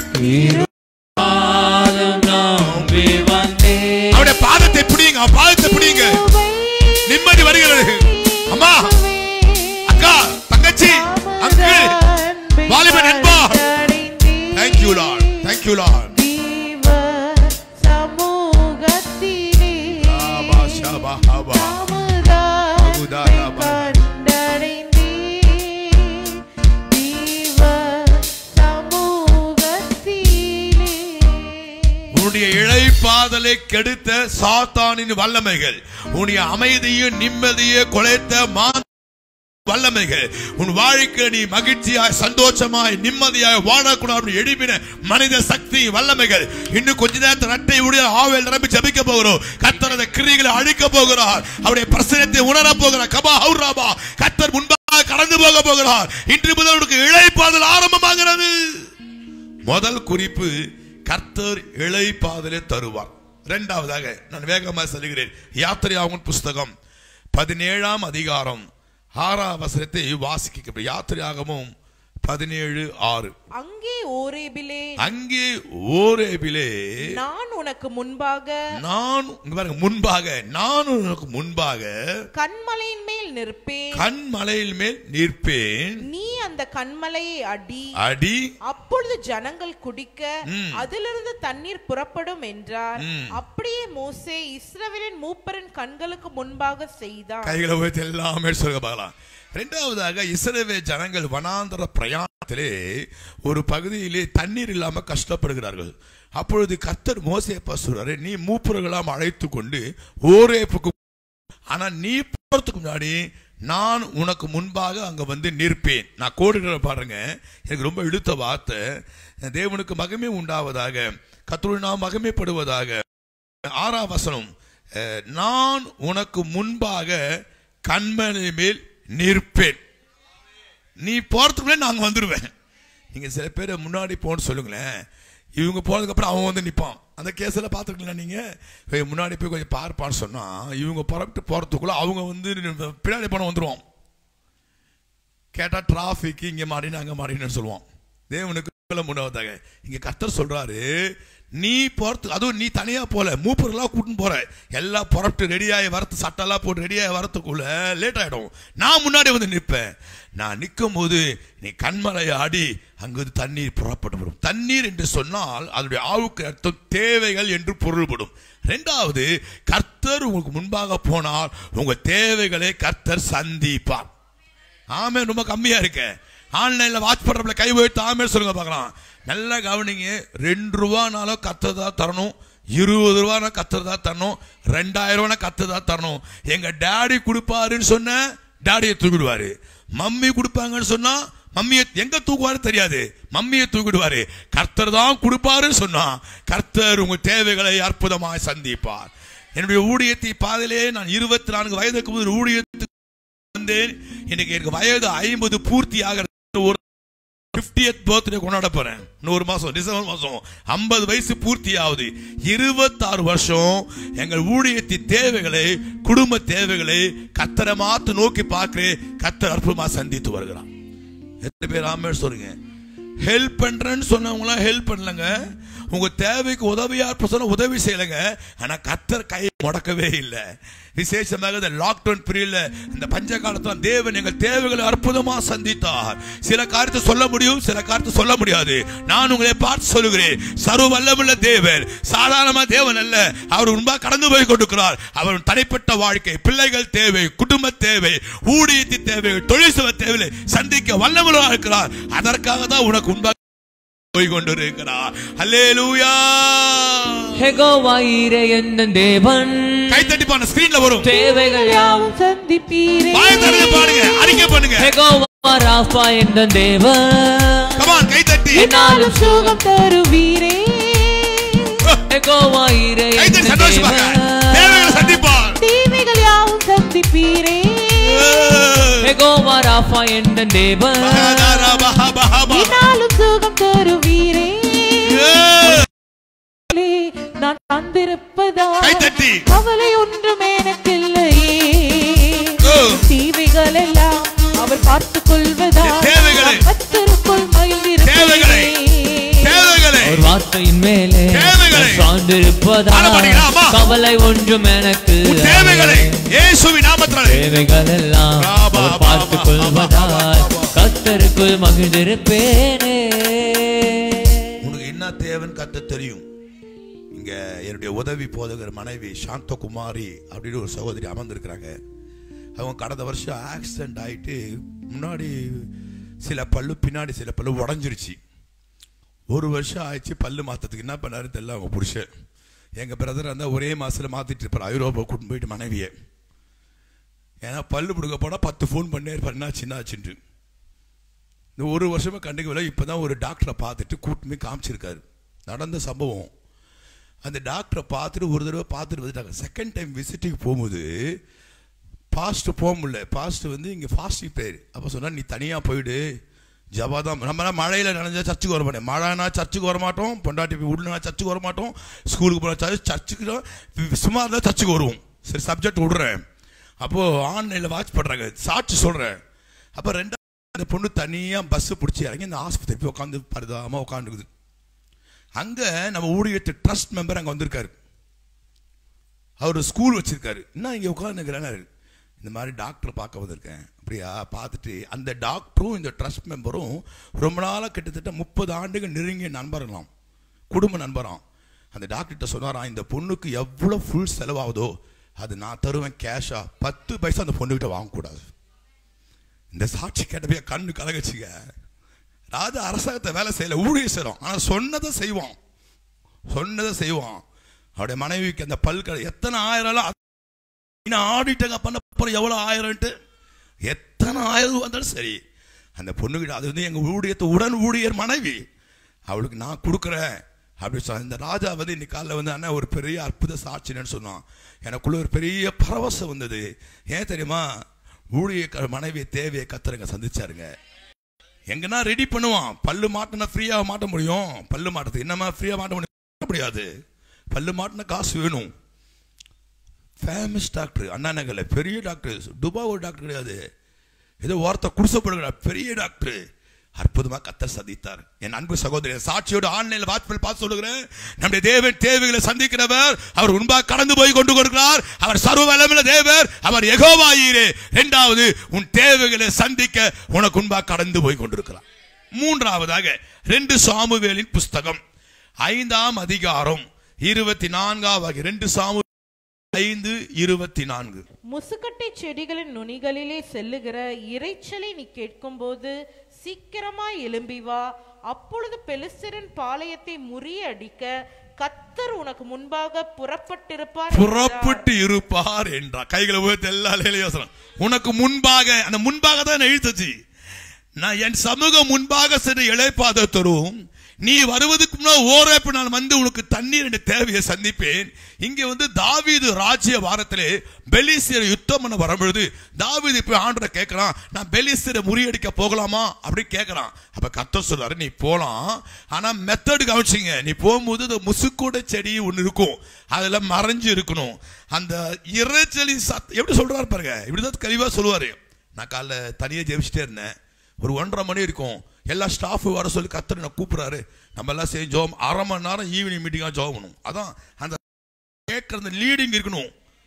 பாதம் நம்பி வந்தேன் அவருடைய பாதத்தை பிடிங்க அவன் பாதத்தை பிடிங்க நிம்மதி வருகிறது அம்மா அக்கா தங்கச்சி அங்கிள் வாலிபன் நண்பா தேங்க்யூ லார்ட் தேங்க்யூ லார்ட் தீவ சமூகத்திலே ஆபா ஷபா ஹபா தாமதாத்தை கண்டடைந்தே. தீவ சமூகத்திலே உன்னுடைய இழைப்பாதலை கெடுத்த சாத்தானின் வல்லமைகள் உன்னுடைய அமைதியும் நிம்மதியை குலைத்த மா வல்லமைகள் உன் வாழ்க்கை நீ மகிழ்ச்சியாய் சந்தோஷமாய் நிம்மதியாய் வாழக்கூடாது எழுப்பின மனித சக்தி வல்லமைகள் இன்னும் கொஞ்ச நேரத்தில் ரட்டை உடைய ஆவேல் நிரம்பி ஜபிக்க போகிறோம் கத்தரத கிரிகளை அழிக்க போகிறார் அவருடைய பிரசனத்தை உணர போகிறார் கபா ஹவுராபா கத்தர் முன்பாக கடந்து போக போகிறார் இன்று முதல் உனக்கு இழைப்பாதல் ஆரம்பமாகிறது முதல் குறிப்பு கர்த்தர் இளைப்பாதலை தருவார் இரண்டாவதாக நான் வேகமாக சொல்லுகிறேன் யாத்திரையாகும் புஸ்தகம் பதினேழாம் அதிகாரம் ஆறாம் வசனத்தை வாசிக்க யாத்திரையாகமும் பதினேழு ஆறு அங்கே ஓரேபிலே அங்கே ஓரேபிலே நான் உனக்கு முன்பாக நான் இங்க பாருங்க முன்பாக நான் உனக்கு முன்பாக கண்மலையின் மேல் நிற்பேன் கண்மலையில் மேல் நிற்பேன் நீ அந்த கண்மலையை அடி அடி அப்பொழுது ஜனங்கள் குடிக்க ம். அதிலிருந்து தண்ணீர் புறப்படும் என்றார் ம். அப்படியே மோசே இஸ்ரவேலின் மூப்பரின் கண்களுக்கு முன்பாக செய்தான் கைகளை உயர்த்தி எல்லாமே சொல்ல பார்க்கலாம் ரெண்டாவதாக இஸ்ரவே ஜனங்கள் வனாந்தர பிரயாணத்திலே ஒரு பகுதியிலே தண்ணீர் இல்லாம கஷ்டப்படுகிறார்கள் அப்பொழுது கர்த்தர் மோசேப்பா சொல்றாரு நீ மூப்பர்களாம் அழைத்து கொண்டு ஓரேப்புக்கு ஆனா நீ போறதுக்கு முன்னாடி நான் உனக்கு முன்பாக அங்க வந்து நிற்பேன் நான் கோடுகிற பாருங்க எனக்கு ரொம்ப இழுத்த வார்த்தை தேவனுக்கு மகிமை உண்டாவதாக கத்தருடைய நாம் மகிமைப்படுவதாக ஆறாம் வசனம் அஹ், நான் உனக்கு முன்பாக கண்மலை மேல் நிற்பேன் நீ போறதுக்கு முன்னாடி நாங்க வந்துருவேன் நீங்க சில பேர் முன்னாடி போன்னு சொல்லுங்களேன் இவங்க போனதுக்கு அப்புறம் அவன் வந்து நிப்பான் அந்த கேஸ்ல பாத்துருக்கீங்களா நீங்க ஏய், முன்னாடி போய் கொஞ்சம் பார்ப்பான்னு சொன்னா இவங்க புறப்பட்டு போறதுக்குள்ள அவங்க வந்து பின்னாடி போன வந்துருவான் கேட்டா டிராபிக் இங்க மாறினு அங்க மாறினு சொல்லுவான் தேவனுக்கு முன்னதாக இங்க கர்த்தர் சொல்றாரு நீ போறது அதுவும் நீ தனியா போல மூப்பர்களா கூட்டின்னு போற எல்லாம் புறப்பட்டு ரெடியாகி வரத்து சட்டெல்லாம் போட்டு ரெடியாகி வரத்துக்குள்ள லேட் ஆயிடும் நான் முன்னாடி வந்து நிற்பேன் நான் நிற்கும் போது நீ கண்மலையை ஆடி அங்கு தண்ணீர் புறப்பட்டு வரும் தண்ணீர் என்று சொன்னால் அதனுடைய ஆவுக்கு அர்த்தம் தேவைகள் என்று பொருள்படும் ரெண்டாவது கர்த்தர் உங்களுக்கு முன்பாக போனால் உங்க தேவைகளை கர்த்தர் சந்திப்பார் ஆமே ரொம்ப கம்மியா இருக்கு ஆன்லைன்ல வாட்ச் பண்றப்பல கை உயர்த்து ஆமே சொல்லுங்க பார்க்கலாம் நல்லா கவனிங்க ரெண்டு ரூபானாலும் கத்ததா தரணும் இருபது ரூபானா கத்துறதா தரணும் ரெண்டாயிரம் ரூபானா கத்துறதா தரணும் எங்க டாடி கொடுப்பாருன்னு சொன்ன டாடியை தூக்கிடுவாரு மம்மி கொடுப்பாங்கன்னு சொன்னா மம்மியை எங்க தூக்குவாரு தெரியாது மம்மியை தூக்கிடுவாரு கர்த்தர் தான் கொடுப்பாருன்னு சொன்னா கர்த்தர் உங்க தேவைகளை அற்புதமாய் சந்திப்பார் என்னுடைய ஊழியத்தை பாதையிலே நான் இருபத்தி நான்கு வயதுக்கு முதல் ஊழியத்துக்கு வந்தேன் இன்னைக்கு எனக்கு வயது ஐம்பது பூர்த்தி ஆகிறது ஒரு பிப்டியத் பர்த்டே கொண்டாட போறேன் நூறு மாசம் டிசம்பர் மாசம் ஐம்பது வயசு பூர்த்தி ஆகுது இருபத்தாறு வருஷம் எங்கள் ஊழியத்தின் தேவைகளை குடும்ப தேவைகளை கத்தரை மாத்து நோக்கி பார்க்கிறேன் கத்தர் அற்புதமா சந்தித்து வருகிறான் எத்தனை பேர் ஆமே சொல்லுங்க ஹெல்ப் பண்றேன்னு சொன்னவங்களாம் ஹெல்ப் பண்ணலங்க உங்க தேவைக்கு உதவியா இருப்ப சொன்ன உதவி செய்யலைங்க ஆனா கத்தர் கை முடக்கவே இல்லை விசேஷமாக இந்த லாக்டவுன் பீரியட்ல இந்த பஞ்ச காலத்துல தேவன் எங்கள் தேவைகளை அற்புதமா சந்தித்தார் சில காரியத்தை சொல்ல முடியும் சில காரியத்தை சொல்ல முடியாது நான் உங்களை பார்த்து சொல்லுகிறேன் சர்வ வல்லமுள்ள தேவன் சாதாரணமா தேவன் அல்ல அவர் உண்பா கடந்து போய் கொண்டிருக்கிறார் அவர் தனிப்பட்ட வாழ்க்கை பிள்ளைகள் தேவை குடும்ப தேவை ஊழியத்தின் தேவை தொழில் சுவ தேவை சந்திக்க வல்லமுள்ளா இருக்கிறார் அதற்காக தான் உனக்கு உண்பா போய் கொண்டிருக்கிறார் அல்லேலூயா ஹெகோவாயிரே எந்த தேவன் கை தட்டி பாருங்க ஸ்கிரீன்ல வரும் தேவைகள் யாவும் சந்திப்பீரே வாய் திறந்து பாடுங்க அறிக்கை பண்ணுங்க ஹெகோவா ராஃபா எந்த தேவன் கமான் கை தட்டி என்னாலும் சுகம் தருவீரே ஹெகோவாயிரே கை தட்டி எந்த சந்தோஷமாக தேவன் தேவைகளை சந்திப்பார் தீமைகள் யாவும் சந்திப்பீரே ஹெகோவா ராஃபா எந்த தேவன் பஹாதாரா பஹா பஹா பஹா. என்னாலும் சுகம் தருவீரே ஏய். நான் தந்திருப்பதா கை தட்டி கவலை ஒன்றும் எனக்கில்லையே ஓ. தீமைகள் எல்லாம் அவர் பார்த்துக் கொள்வதா தேவைகளை. கத்தருக்குள் தேவைகளை. மகிழ்ந்திருக்கிறேன் தேவைகளை ஒரு வார்த்தையின் மேலே தேவைகளை. நான் சார்ந்திருப்பதா பாட மாட்டீங்களா, அம்மா? கவலை ஒன்றும் எனக்கு உன் தேவைகளை இயேசுவின் நாமத்தினாலே தேவைகள் எல்லாம் ராபா, அவர் பார்த்துக் பாபா, கொள்வதால் பாபா, கத்தருக்குள் மகிழ்ந்திருப்பேனே உனக்கு என்ன தேவைன்னு கத்த தெரியும் இங்க என்னுடைய உதவி போதகர் மனைவி சாந்தகுமாரி அப்படின்னு ஒரு சகோதரி அமர்ந்திருக்கிறாங்க அவங்க கடந்த வருஷம் ஆக்சிடென்ட் ஆயிட்டு முன்னாடி சில பல்லு பின்னாடி சில பல்லு உடஞ்சிருச்சு ஒரு வருஷம் ஆயிடுச்சு பல்லு மாத்ததுக்கு என்ன பண்ணாரு தெரியல அவங்க புருஷன் எங்க பிரதர் இருந்தா ஒரே மாசத்துல மாத்திட்டு இருப்பார் ஐரோப்பா கூட்டிட்டு போயிட்டு மனைவியை ஏன்னா பல்லு பிடுங்க போனா பத்து ஃபோன் பண்ணே இருப்பார் என்ன சின்ன ஆச்சுன்ட்டு இந்த ஒரு வருஷமா கண்டுக்கவில்லை இப்பதான் ஒரு டாக்டரை பார்த்துட்டு கூட்டுமே காமிச்சிருக்காரு நடந்த சம்பவம் அந்த டாக்டரை பார்த்துட்டு ஒரு தடவை பார்த்துட்டு வந்துட்டாங்க செகண்ட் டைம் விசிட்டிங் போகும்போது பாஸ்ட் போக முடியல பாஸ்ட் வந்து இங்கே ஃபாஸ்டிங் பேர் அப்போ சொன்னா நீ தனியாக போயிடு ஜபாதான் நம்ம மழையில் நனைஞ்சா சர்ச்சுக்கு வர மாட்டேன் மழைனா சர்ச்சுக்கு வர மாட்டோம் பொண்டாட்டி போய் விடனா சர்ச்சுக்கு வர மாட்டோம் ஸ்கூலுக்கு போன சர்ச் சர்ச்சுக்கு தான் சும்மா இருந்தால் சர்ச்சுக்கு வருவோம் சரி சப்ஜெக்ட் விடுறேன் அப்போது ஆன்லைனில் வாட்ச் பண்ணுறாங்க சாட்சி சொல்கிறேன் அப்போ ரெண்டாவது அந்த பொண்ணு தனியாக பஸ்ஸு பிடிச்சி இறங்கி இந்த ஆஸ்பத்திரி போய் உட்காந்து பரிதாபமாக உட்காந்துருக்குது அங்கே நம்ம ஊழியத்து ட்ரஸ்ட் மெம்பர் அங்கே வந்திருக்காரு அவர் ஸ்கூல் வச்சிருக்காரு என்ன இங்கே உட்காந்துக்கிறாரு இந்த மாதிரி டாக்டர் பார்க்க வந்திருக்கேன் அப்படியா பார்த்துட்டு அந்த டாக்டரும் இந்த ட்ரஸ்ட் மெம்பரும் ரொம்ப நாளாக கிட்டத்தட்ட முப்பது ஆண்டுகள் நெருங்கிய நண்பர்களாம் குடும்ப நண்பராம் அந்த டாக்டர்கிட்ட சொன்னாராம் இந்த பொண்ணுக்கு எவ்வளோ ஃபுல் செலவாகுதோ அது நான் தருவேன் கேஷா பத்து பைசா அந்த பொண்ணுகிட்ட வாங்கக்கூடாது இந்த சாட்சி கேட்டப்பே கண்ணு கலகச்சுங்க ராஜா அரசாங்கத்தை வேலை செய்யல ஊழிய செய்கிறோம் ஆனால் சொன்னதை செய்வான் சொன்னதை செய்வான் அவருடைய மனைவிக்கு அந்த பல்கலை எத்தனை ஆயிரம் இன்னும் ஆடிட்டங்க பண்ண போற எவ்வளோ ஆயிரம்ட்டு எத்தனை ஆயிரம் வந்தாலும் சரி அந்த பொண்ணுகிட்ட அது வந்து எங்கள் ஊழியத்தை உடன் ஊழியர் மனைவி அவளுக்கு நான் கொடுக்குறேன் அப்படி சொன்ன இந்த ராஜா வந்து இன்னைக்கு காலைல வந்து அண்ணா ஒரு பெரிய அற்புத சாட்சின்னு சொன்னான் எனக்குள்ள ஒரு பெரிய பரவசம் வந்தது ஏன் தெரியுமா ஊழிய மனைவி தேவையை கத்துறங்க சந்திச்சாருங்க எங்கன்னா ரெடி பண்ணுவான் பல்லு மாட்டினா ஃப்ரீயாக மாட்ட முடியும் பல்லு மாட்டுறது என்னமா ஃப்ரீயாக மாட்ட முடியும் முடியாது பல்லு மாட்டின காசு வேணும் ஃபேமஸ் டாக்டர் அண்ணா நகரில் பெரிய டாக்டர் துபா ஒரு டாக்டர் கிடையாது ஏதோ வார்த்தை குடிசப்படுகிற பெரிய டாக்டர் அற்புதமா கத்தர் சந்தித்தார் என் அன்பு சகோதரி சாட்சியோடு ஆன்லைன்ல வாட்ஸ்அப்பில் பார்த்து சொல்லுகிறேன் நம்முடைய தேவன் தேவைகளை சந்திக்கிறவர் அவர் உண்பா கடந்து போய் கொண்டு கொடுக்கிறார் அவர் சர்வ வல்லமுள்ள தேவர் அவர் எகோவாயிரே இரண்டாவது உன் தேவைகளை சந்திக்க உனக்கு உண்பா கடந்து போய் கொண்டிருக்கிறார் மூன்றாவதாக ரெண்டு சாமுவேலின் புஸ்தகம் ஐந்தாம் அதிகாரம் இருபத்தி நான்காவது ரெண்டு சாமு ஐந்து இருபத்தி நான்கு முசுக்கட்டை செடிகளின் நுனிகளிலே செல்லுகிற இரைச்சலை நீ கேட்கும்போது சீக்கிரமாய் எழும்பி வா அப்பொழுது பெலிஸ்தரின் பாளையத்தை முறியடிக்க கத்தர் உனக்கு முன்பாக புறப்பட்டிருப்பார் என்றார். புறப்பட்டு இருப்பார் என்றார் கைகளை உயர்த்தி எல்லா யோசனம் உனக்கு முன்பாக அந்த முன்பாக தான் எழுத்துச்சு நான் என் சமூகம் முன்பாக சென்று இழைப்பாத தரும் நீ வருவதற்கு முன்னாடி ஓரேப்பு நான் வந்து உனக்கு தண்ணீர் என்ற தேவையை சந்திப்பேன் இங்கே வந்து தாவீது ராஜ்ய வாரத்திலே பெலிசியர் யுத்தம் பண்ண வரும்பொழுது தாவீது போய் ஆண்டரை கேட்கறான் நான் பெலிசியரை முறியடிக்க போகலாமா அப்படி கேட்கறான் அப்ப கத்த சொல்றாரு நீ போலாம் ஆனா மெத்தடு கவனிச்சிங்க நீ போகும்போது அந்த முசுக்கூட செடி ஒன்று இருக்கும் அதுல மறைஞ்சு இருக்கணும் அந்த இறைச்சலி சத் எப்படி சொல்றாரு பாருங்க இப்படிதான் தெளிவா சொல்லுவாரு நான் காலைல தனியா ஜெபிச்சுட்டே இருந்தேன் ஒரு ஒன்றரை மணி இருக்கும் எல்லா ஸ்டாஃப் வர சொல்லி கத்தர் நான் கூப்பிடுறாரு நம்ம எல்லாம் சேர்ந்து ஜோம் அரை மணி நேரம் ஈவினிங் மீட்டிங்காக ஜோம் பண்ணணும் அதான் அந்த கேட்கற அந்த லீடிங் இருக்கணும்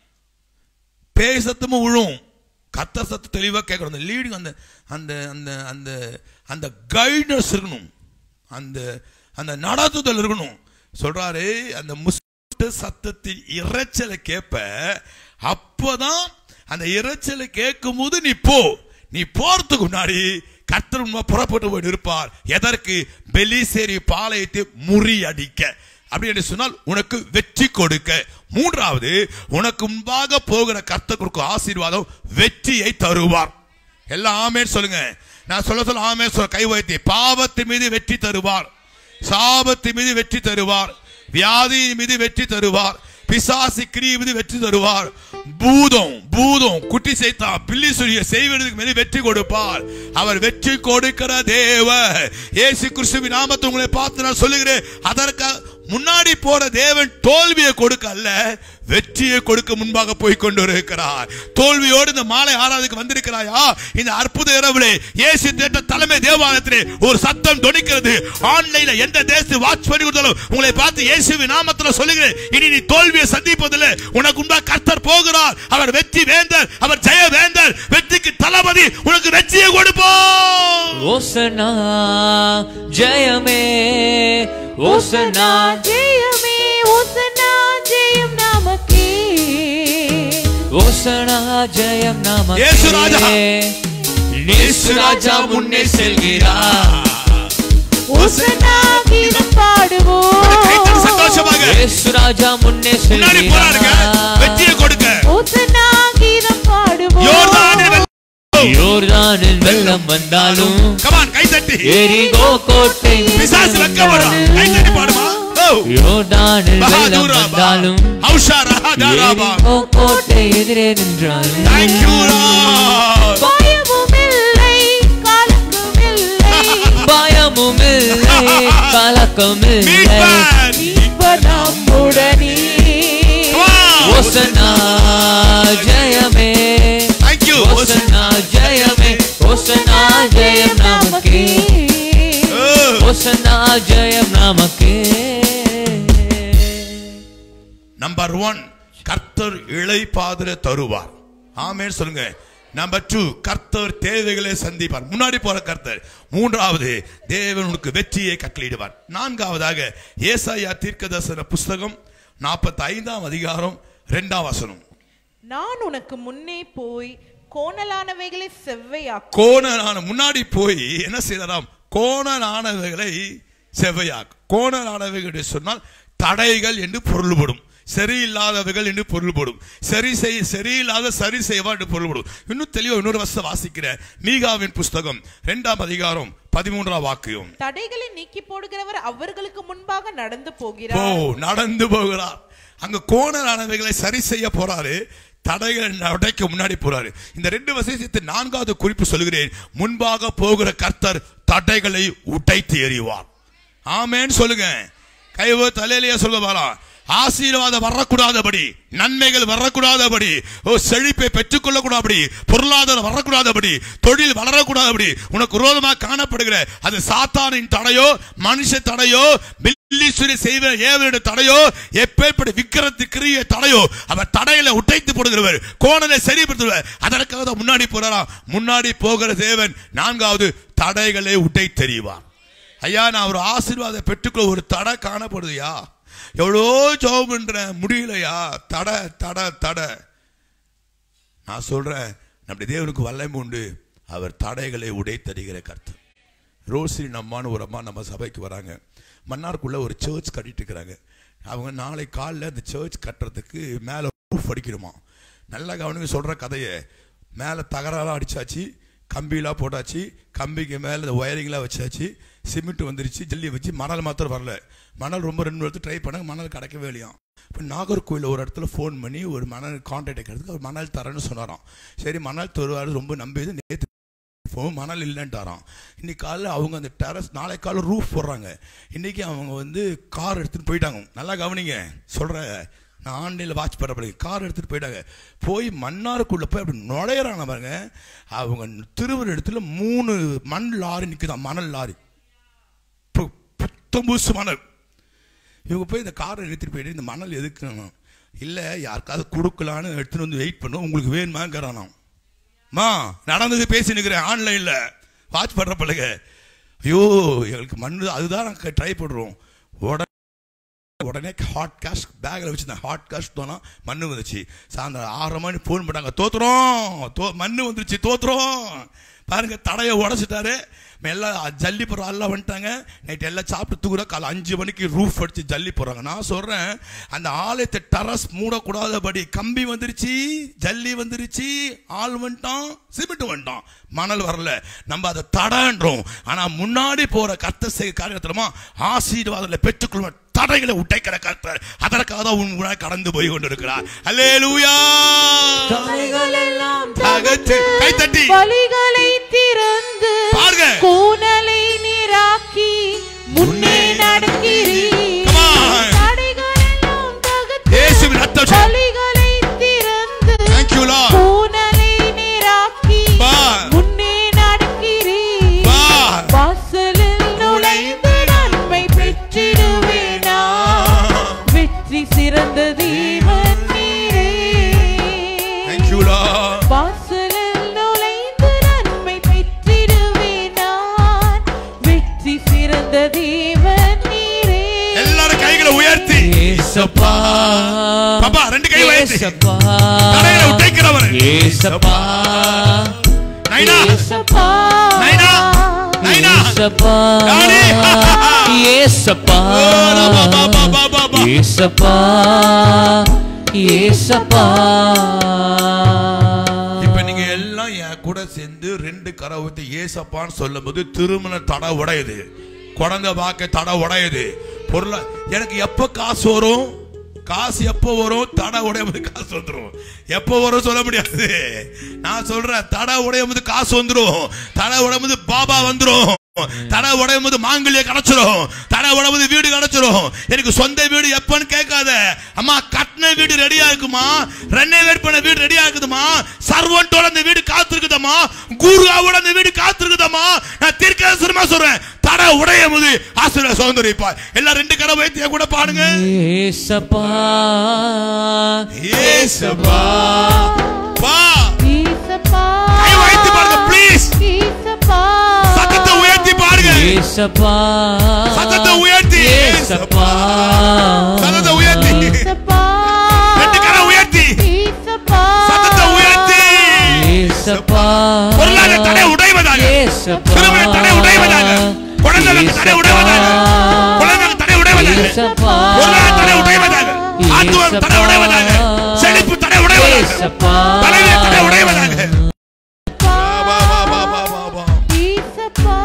பேய் சத்தமும் விழும் கத்த சத்தம் தெளிவாக கேட்கணும் அந்த லீடிங் அந்த அந்த அந்த அந்த அந்த கைடன்ஸ் இருக்கணும் அந்த அந்த நடத்துதல் இருக்கணும் சொல்றாரு அந்த முஸ்ட சத்தத்தின் இரைச்சலை கேட்ப அப்பதான் அந்த இரைச்சலை கேட்கும் போது நீ போ நீ போறதுக்கு முன்னாடி கர்த்தர் உண்மை புறப்பட்டு போய் இருப்பார் எதற்கு பெலிசேரி பாளையத்தை முறியடிக்க அப்படி என்று சொன்னால் உனக்கு வெற்றி கொடுக்க மூன்றாவது உனக்கு முன்பாக போகிற கர்த்தர் கொடுக்கும் ஆசீர்வாதம் வெற்றியை தருவார் எல்லாம் ஆமேன் சொல்லுங்க நான் சொல்ல சொல்ல ஆமே சொல்ல கை வைத்தி பாவத்தின் மீது வெற்றி தருவார் சாபத்தின் மீது வெற்றி தருவார் வியாதியின் மீது வெற்றி தருவார் பிசாசி கிரி மீது வெற்றி தருவார் பூதம் பூதம் குட்டி செய்தா பில்லி சொல்லிய செய்வதற்கு மீது வெற்றி கொடுப்பார் அவர் வெற்றி கொடுக்கிற தேவ இயேசு கிறிஸ்துவின் நாமத்தை உங்களை பார்த்து நான் சொல்லுகிறேன் அதற்கு முன்னாடி போற தேவன் தோல்வியை கொடுக்க அல்ல வெற்றியை கொடுக்க முன்பாக போய் கொண்டு இருக்கிறார் தோல்வியோடு இந்த மாலை ஆறாவதுக்கு வந்திருக்கிறாயா இந்த அற்புத இரவுலே இயேசு தேட்ட தலைமை தேவாலயத்திலே ஒரு சத்தம் தொனிக்கிறது ஆன்லைன்ல எந்த தேசத்து வாட்ச் பண்ணி கொடுத்தாலும் உங்களை பார்த்து இயேசுவின் நாமத்துல சொல்லுகிறேன் இனி நீ தோல்வியை சந்திப்பதில்லை உனக்கு முன்பாக கர்த்தர் போகிறார் அவர் வெற்றி வேந்தர் அவர் ஜெய வேந்தர் வெற்றிக்கு தளபதி உனக்கு வெற்றியை கொடுப்போம் ஓசனா ஜெயமே ஓசனா ஜெயமே ஓசனா ஜெயம் நமக்கே ஓசனா ஜெயம் நாம இயேசு ராஜா. இயேசு ராஜா முன்னே செல்கிறார் ஓசனா கீதம் பாடுவோம் கைத்தட்டி சந்தோஷமாக இயேசு ராஜா முன்னே முன்னாடி போறாருங்க செல்கிறார் வெற்றியை கொடுக்க ஓசனா கீதம் பாடுவோம் யோர்தானில் வெள்ளம். யோர்தானில் வெள்ளம் வந்தாலும் Come on, கை தட்டி எரிகோ கோட்டை பிசாசு வெட்கப்படும் கை தட்டி பாடுமா ஓ யோர்தானில் வெள்ளம் பஹாதுரா பா. வந்தாலும் ஹவுஷா ரஹாதாரா பா. எரிகோ கோட்டை எதிரே நின்றாலும் Thank you, Lord. பயமும் இல்லை கலக்கம் இல்லை பயமும் இல்லை கலக்கம் இல்லை மீட்பர். இப்ப நம்முடனே Come on. ஓசனா ஜெயமே Thank you. ஓசனா ஜெயமே ஓசனா ஜெயம் நமக்கே Oh. ஓசனா ஜெயம் நமக்கே நம்பர் ஒன் கர்த்தர் இளைப்பாதல தருவார் ஆமென் சொல்லுங்க நம்பர் டூ கர்த்தர் தேவைகளை சந்திப்பார் முன்னாடி போற கர்த்தர் மூன்றாவது தேவன் உனக்கு வெற்றியை கட்டளையிடுவார் நான்காவதாக ஏசாயா தீர்க்கதர்சன புஸ்தகம் நாற்பத்தி ஐந்தாம் அதிகாரம் இரண்டாம் வசனம் நான் உனக்கு முன்னே போய் கோணலானவைகளை செவ்வையாக்கும் கோணலான முன்னாடி போய் என்ன செய்யலாம் கோணலானவைகளை செவ்வையாக்கும் கோணலானவைகள் என்று சொன்னால் தடைகள் என்று பொருள்படும் சரியில்லாதவைகள் என்று பொருள்படும் சரி செய் சரியில்லாத சரி செய்வா என்று பொருள்படும் இன்னும் தெளிவா இன்னொரு வருஷம் வாசிக்கிறேன் மீகாவின் புஸ்தகம் இரண்டாம் அதிகாரம் பதிமூன்றாம் வாக்கியம் தடைகளை நீக்கி போடுகிறவர் அவர்களுக்கு முன்பாக நடந்து போ போகிறார் நடந்து போகிறார் அங்க கோணலானவைகளை சரி செய்ய போறாரு தடைகள் உடைக்க முன்னாடி போறாரு இந்த ரெண்டு வசனத்தை நான்காவது குறிப்பு சொல்கிறேன் முன்பாக போகிற கர்த்தர் தடைகளை உடைத்து எறிவார் ஆமேன்னு சொல்லுங்க கைவோ தலையிலேயே சொல்ல பாரா ஆசீர்வாதம் வரக்கூடாதபடி நன்மைகள் வரக்கூடாதபடி ஓ செழிப்பை பெற்றுக்கொள்ளக்கூடாதபடி பொருளாதாரம் வரக்கூடாதபடி தொழில் வளரக்கூடாதபடி உனக்கு விரோதமாக காணப்படுகிற அது சாத்தானின் தடையோ மனுஷ தடையோ பில்லீஸ்வரி செய்வ ஏவருடைய தடையோ எப்பேற்பட்ட விக்கிரத்து கிரிய தடையோ அவர் தடையில உடைத்து போடுகிறவர் கோணலை சரிப்படுத்துவர் அதற்காக தான் முன்னாடி போறாராம் முன்னாடி போகிற தேவன் நான்காவது தடைகளை உடை தெரிவார் ஐயா நான் ஒரு ஆசீர்வாதம் பெற்றுக்கொள்ள ஒரு தடை காணப்படுதுயா எவ்வளோ ஜோம் பண்றேன் முடியலையா தடை தடை தடை நான் சொல்றேன் நம்முடைய தேவனுக்கு வல்லமை உண்டு அவர் தடைகளை உடைத்தறிகிற கர்த்தர் ரோசினி அம்மான்னு ஒரு அம்மா நம்ம சபைக்கு வராங்க மன்னார்க்குள்ள ஒரு சர்ச் கட்டிட்டு இருக்கிறாங்க அவங்க நாளை காலைல அந்த சர்ச் கட்டுறதுக்கு மேலே ரூஃப் அடிக்கணுமா நல்லா கவனிங்க சொல்ற கதையை மேலே தகராறாக அடிச்சாச்சு கம்பிலாம் போட்டாச்சு கம்பிக்கு மேலே இந்த ஒயரிங்லாம் வச்சாச்சு சிமெண்ட் வந்துருச்சு ஜல்லி வச்சு மணல் மாத்திரம் வரல மணல் ரொம்ப ரெண்டு இடத்துல ட்ரை பண்ணாங்க மணல் கிடைக்கவே இல்லையாம் இப்போ நாகர்கோவில் ஒரு இடத்துல ஃபோன் பண்ணி ஒரு மணல் கான்டாக்ட் எடுக்கிறதுக்கு அவர் மணல் தரேன்னு சொன்னாராம் சரி மணல் தருவார் ரொம்ப நம்பியது நேற்று ஃபோன் மணல் இல்லைன்ட்டாராம் இன்னைக்கு காலைல அவங்க அந்த டெரஸ் நாளை காலை ரூஃப் போடுறாங்க இன்னைக்கு அவங்க வந்து கார் எடுத்துகிட்டு போயிட்டாங்க நல்லா கவனிங்க சொல்கிறேன் நான் ஆன்லைனில் வாட்ச் பண்ணுற பிறகு கார் எடுத்துகிட்டு போயிட்டாங்க போய் மன்னாருக்குள்ளே போய் அப்படி நுழையிறாங்க பாருங்க அவங்க திருவள்ளுவர் இடத்துல மூணு மண் லாரி நிற்குதான் மணல் லாரி பு- புத்தம் புதுசு மணல் இவங்க போய் இந்த காரை எடுத்துகிட்டு போயிட்டு இந்த மணல் எதுக்குன்னு இல்லை யாருக்காவது கொடுக்கலான்னு எடுத்துகிட்டு வந்து வெயிட் பண்ணும் உங்களுக்கு வேணுமாங்கிறானாம் மா நடந்தது பேசி நிற்கிறேன் ஆன்லைனில் வாட்ச் பண்ணுற பிள்ளைங்க ஐயோ எங்களுக்கு மண் அதுதான் நாங்கள் ட்ரை பண்ணுறோம் உடனே உடனே ஹாட் கேஷ் பேக்கில் வச்சுருந்தேன் ஹாட் கேஷ் தோணா மண் வந்துச்சு சாயந்தரம் ஆறரை மணி ஃபோன் பண்ணாங்க தோத்துறோம் தோ மண் வந்துருச்சு தோத்துறோம் பாருங்க தடையை உடச்சிட்டாரு எல்லாம் ஜல்லி போடுற எல்லாம் வந்துட்டாங்க நைட் எல்லாம் சாப்பிட்டு தூக்குற காலை அஞ்சு மணிக்கு ரூஃப் அடிச்சு ஜல்லி போடுறாங்க நான் சொல்றேன் அந்த ஆலயத்தை டரஸ் மூடக்கூடாதபடி கம்பி வந்துருச்சு ஜல்லி வந்துருச்சு ஆள் வந்துட்டான் சிமெண்ட் வந்துட்டான் மணல் வரல நம்ம அதை தடன்றோம் ஆனா முன்னாடி போற கர்த்த செய்ய காரியத்திலமா ஆசீர்வாதங்களை பெற்றுக்கொள்ளும் தடைகளை உடைக்கிற கர்த்தர் அதற்காக தான் உன் முன்னாடி கடந்து போய் கொண்டிருக்கிறார் அல்லேலூயா தடைகளெல்லாம் தகர்த்து, கைத்தட்டி. வழிகளை திறந்து பாருங்க. கூனலை நீராக்கி முன்னே நடக்கிறீர் Come on. தடைகளெல்லாம் தகர்த்து இயேசுவின் ரத்தம் செ- வழிகளை திறந்து Thank you, Lord. கூனலை நீராக்கி பா. முன்னே நடக்கிறீர் பா. வாசலில் நுழைந்து நன்மை பெற்றிடுவேனா வெற்றி சிறந்த தேவன் நீரே Thank you, Lord. வாசலில் நுழைந்து நன்மை பெற்றிடுவேனான் வெற்றி சிறந்த தேவன் நீரே எல்லாரும் கைகளை உயர்த்தி ஏசப்பா பாப்பா, ரெண்டு கை உயர்த்தி. ஏசப்பா தடைகளை உடைக்கிறவர். ஏசப்பா நைனா ஏசப்பா நைனா நைனா ஏசப்பா டாடி. ஏசப்பா ஓ, பா, பா, பா, பா, பா, பா. ஏசப்பா ஏசப்பா இப்ப நீங்க எல்லாம் என் கூட சேர்ந்து ரெண்டு கரை ஊத்தி ஏசப்பான்னு சொல்லும்போது திருமண தடை உடையுது குழந்தை பார்க்க தடை உடையுது பொருளா எனக்கு எப்ப காசு வரும் காசு எப்போ வரும் தடை உடையும் போது காசு வந்துடும் எப்போ வரும் சொல்ல முடியாது நான் சொல்றேன் தடை உடையும் போது காசு வந்துடும் தடை உடையும் போது பாபா வந்துடும் தடை உடையும் போது மாங்கல்ய கிடைச்சிரும் தடை உடையும் போது வீடு கிடைச்சிரும் எனக்கு சொந்த வீடு எப்பன்னு கேட்காத அம்மா கட்டின வீடு ரெடியா இருக்குமா ரெனோவேட் பண்ண வீடு ரெடியா இருக்குதுமா சர்வன்ட்டோட அந்த வீடு காத்திருக்குதம்மா குருவாவோட அந்த வீடு காத்திருக்குதம்மா நான் தீர்க்கதரிசனமா சொல்றேன் தடை உடையும் போது ஆசிரியர் சுதந்திரிப்பா எல்லாம் ரெண்டு கரை வைத்திய கூட பாடுங்க ஏசப்பா ஏசப்பா பா ஏசப்பா கை வைத்து பாருங்க ப்ளீஸ் ஏசப்பா சத்தத்தை உயர்த்தி பாருங்க ஏசப்பா சத்தத்தை உயர்த்தி ஏசப்பா சத்தத்தை உயர்த்தி ஏசப்பா ரெண்டு கரை உயர்த்தி ஏசப்பா சத்தத்தை உயர்த்தி ஏசப்பா பொருளாதார தடை உடைவதாக ஏசப்பா திருமண தடை உடைவதாக குழந்தைகளுக்கு தடை உடைவதாக குழந்தைகளுக்கு தடை உடைவதாக ஏசப்பா பொருளாதார தடை உடைவதாக ஆத்துவம் தடை உடைவதாக செழிப்பு தடை உடைவதாக ஏசப்பா தலைவிய தடை உடைவதாக வா, வா, வா, வா, வா, வா, வா. ஏசப்பா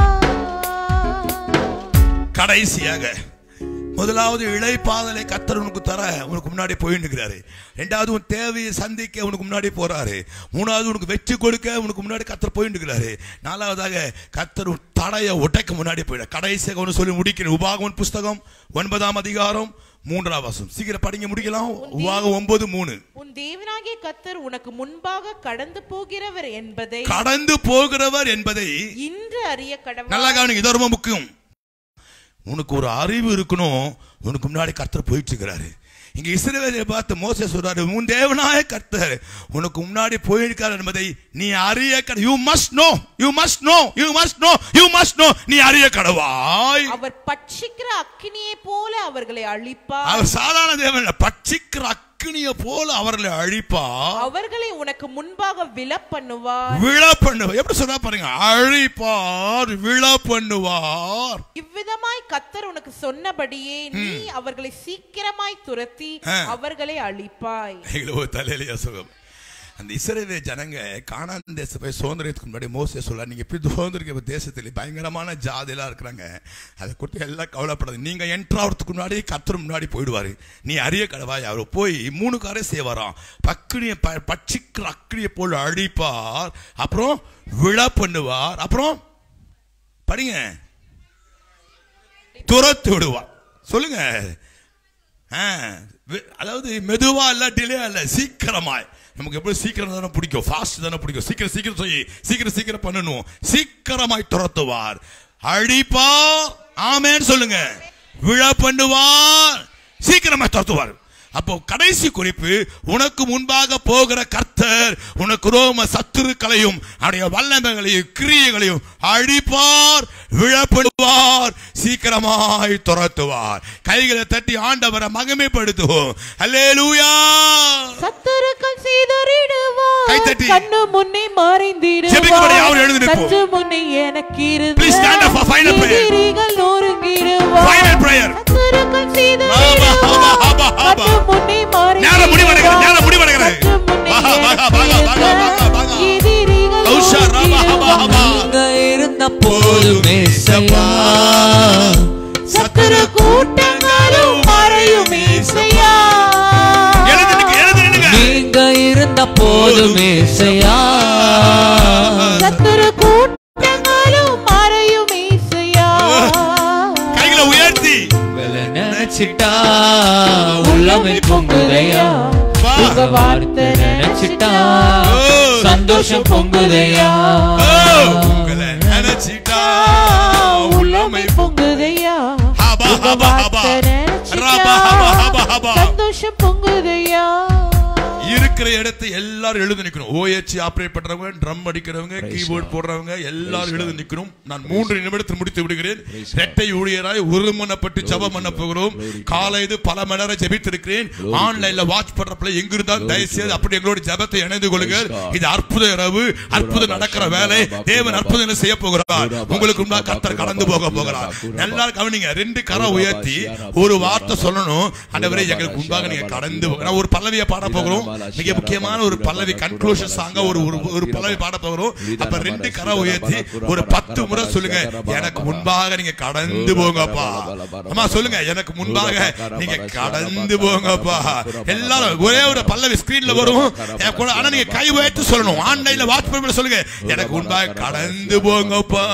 கடைசியாக முதலாவது இளைப்பாதலை கத்தர் உனக்கு தர உனக்கு முன்னாடி போயிட்டு இருக்கிறாரு ரெண்டாவது உன் தேவையை சந்திக்க உனக்கு முன்னாடி போறாரு மூணாவது உனக்கு வெற்றி கொடுக்க உனக்கு முன்னாடி கத்தர் போயிட்டு இருக்கிறாரு நாலாவதாக கத்தர் உன் தடையை உடைக்க முன்னாடி போயிட கடைசியாக ஒன்று சொல்லி முடிக்கணும் உபாகமன் புஸ்தகம் ஒன்பதாம் அதிகாரம் மூன்றாம் வாசம் சீக்கிரம் படிங்க முடிக்கலாம் உபாகம் ஒன்பது மூணு உன் தேவனாகிய கத்தர் உனக்கு முன்பாக கடந்து போகிறவர் என்பதை கடந்து போகிறவர் என்பதை இன்று அறிய நல்லா கடவுள் கவனிங்க இது ரொம்ப முக்கியம் உனக்கு ஒரு அறிவு இருக்கணும் உனக்கு முன்னாடி கர்த்தர் போயிட்டு இருக்கிறாரு இங்க இஸ்ரவேலை பார்த்து மோசே சொல்றாரு உன் தேவனாய கர்த்தர் உனக்கு முன்னாடி போயிருக்கார் என்பதை நீ அறிய you must know you must know you must know you must know நீ அறிய கடவாய் அவர் பட்சிக்கிற அக்கினியை போல அவர்களை அழிப்பார் அவர் சாதாரண தேவன் இல்ல, பட்சிக்கிற அக்கினிய போல அவர்களை அழிப்பா அவர்களை உனக்கு முன்பாக விழ பண்ணுவார் விழ பண்ணுவார் எப்படி சொல்றா பாருங்க அழிப்பார் விழ பண்ணுவார் இவ்விதமாய் கத்தர் உனக்கு சொன்னபடியே நீ அவர்களை சீக்கிரமாய் துரத்தி ஆ. அவர்களை அழிப்பாய் ஐயோ தலையிலையா சுகம் அந்த இஸ்ரேல் ஜனங்க கானான் தேச போய் சுதந்திரத்துக்கு முன்னாடி மோசே சொல்ல நீங்க இப்படி சுதந்திரிக்க தேசத்துல பயங்கரமான ஜாதியெல்லாம் இருக்கிறாங்க அதை கொடுத்து எல்லாம் கவலைப்படாது நீங்க என்ட்ரு ஆகிறதுக்கு முன்னாடி கத்தர் முன்னாடி போயிடுவாரு நீ அறிய கடவாய் அவர் போய் மூணு காரை செய்வாராம் பக்கினிய ப- பட்சிக்கிற அக்கினியை போல் அழிப்பார் அப்புறம் விழா பண்ணுவார் அப்புறம் படிங்க துரத்து விடுவார் சொல்லுங்க ஆ, வி- அதாவது மெதுவா இல்ல டிலே இல்ல சீக்கிரமாய் நமக்கு எப்படி சீக்கிரம் தானே பிடிக்கும் ஃபாஸ்ட் தானே பிடிக்கும் சீக்கிரம் சீக்கிரம் செய்ய சீக்கிரம் சீக்கிரம் பண்ணணும் சீக்கிரமாய் துரத்துவார் அழிப்பார் ஆமேன்னு சொல்லுங்க விழா பண்ணுவார் சீக்கிரமாய் துரத்துவார் அப்போ கடைசி குறிப்பு உனக்கு முன்பாக போகிற கர்த்தர் உனக்கு ரோம சத்துருக்களையும் அவருடைய வல்லமைகளையும் கிரியைகளையும் அழிப்பார் விழப்படுவார் சீக்கிரமாய் துரத்துவார் கைகளை தட்டி ஆண்டவரை மகிமைப்படுத்துவோம் அல்லேலூயா சத்துருக்கள் சீதறிடுவார் கைத்தட்டி. கண்ணு முன்னே ஜெபிக்கும்படி யாரும் எழுந்து மறைந்திடுவார் நிற்போம். சற்று முன்னே எனக்கு இருந்த Please stand up for final prayer. எதிரிகள் நொறுங்கிடுவார் Final prayer. சத்துருக்கள் ஆபா, ஆபா, ஆபா, சீதறிடுவார் ஆபா. கண்ணு முன்னே நேரம் முடிவடைகிறது, நேரம் முடிவடைகிறது. சற்று முன்னே பாகா, பாகா, எனக்கு பாகா, பாகா, இருந்த பாகா, பாகா. எதிரிகள் ஔஷா, ராபா, ஹபா, ஹபா. நீங்க இருந்த போதுமே செய்யா சத்துரு கூட்டங்களும் மறையும் இசையா எழுந்து நில்லுங்க, எழுந்து நில்லுங்க. நீங்க இருந்த போதுமே செய்யா சத்துரு கூட்டங்களும் மறையும் இசையா கைகளை உயர்த்தி உங்களை நினைச்சிட்டா உள்ளமை பொங்குதையா வா. உங்க வார்த்தை நினைச்சிட்டா சந்தோஷம் பொங்குதையா ஓ, உங்களை நினைச்சிட்டா உள்ளமை பொங்குதையா ஹபா, உங்க ஹபா, ஹபா. வார்த்தை நினைச்சிட்டா ரபா, ஹபா, ஹபா, ஹபா. சந்தோஷம் பொங்குதையா இருக்கிற இடத்தை எல்லாரும் எழுதி நிக்கணும் ஓஎச்சி ஆபரேட் பண்றவங்க ட்ரம் அடிக்கிறவங்க கீபோர்ட் போடுறவங்க எல்லாரும் எழுதி நிக்கணும் நான் மூன்று நிமிடத்தில் முடித்து விடுகிறேன் இரட்டை ஊழியராய் ஒருமனப்பட்டு ஜெபம் பண்ண போகிறோம் காலை இது பல மணி நேரம் ஜெபித்திருக்கிறேன் ஆன்லைன்ல வாட்ச் பண்றப்பல எங்க இருந்தாலும் தயவு செய்து அப்படி எங்களோட ஜெபத்தை இணைந்து கொள்ளுங்கள் இது அற்புத இரவு அற்புதம் நடக்கிற வேலை தேவன் அற்புதம் செய்ய போகிறார் உங்களுக்கு முன்பாக கர்த்தர் கடந்து போக போகிறார் நல்லா கவனிங்க ரெண்டு கரம் உயர்த்தி ஒரு வார்த்தை சொல்லணும் ஆண்டவரே எங்களுக்கு முன்பாக நீங்க கடந்து போக நான் ஒரு பல்லவியை பாட போகிறோம் மிக முக்கியமான ஒரு பல்லவி கன்க்ளூஷன் சாங்க ஒரு ஒரு ஒரு பல்லவி பாட போகிறோம் அப்ப ரெண்டு கரம் உயர்த்தி ஒரு பத்து முறை சொல்லுங்க எனக்கு முன்பாக நீங்க கடந்து போங்கப்பா அம்மா சொல்லுங்க எனக்கு முன்பாக நீங்க கடந்து போங்கப்பா எல்லாரும் ஒரே ஒரு பல்லவி ஸ்கிரீன்ல வரும் என் கூட- ஆனா நீங்க கை உயர்த்தி சொல்லணும் ஆன்லைன்ல வாட்ச் பண்ணி சொல்லுங்க எனக்கு முன்பாக கடந்து போங்கப்பா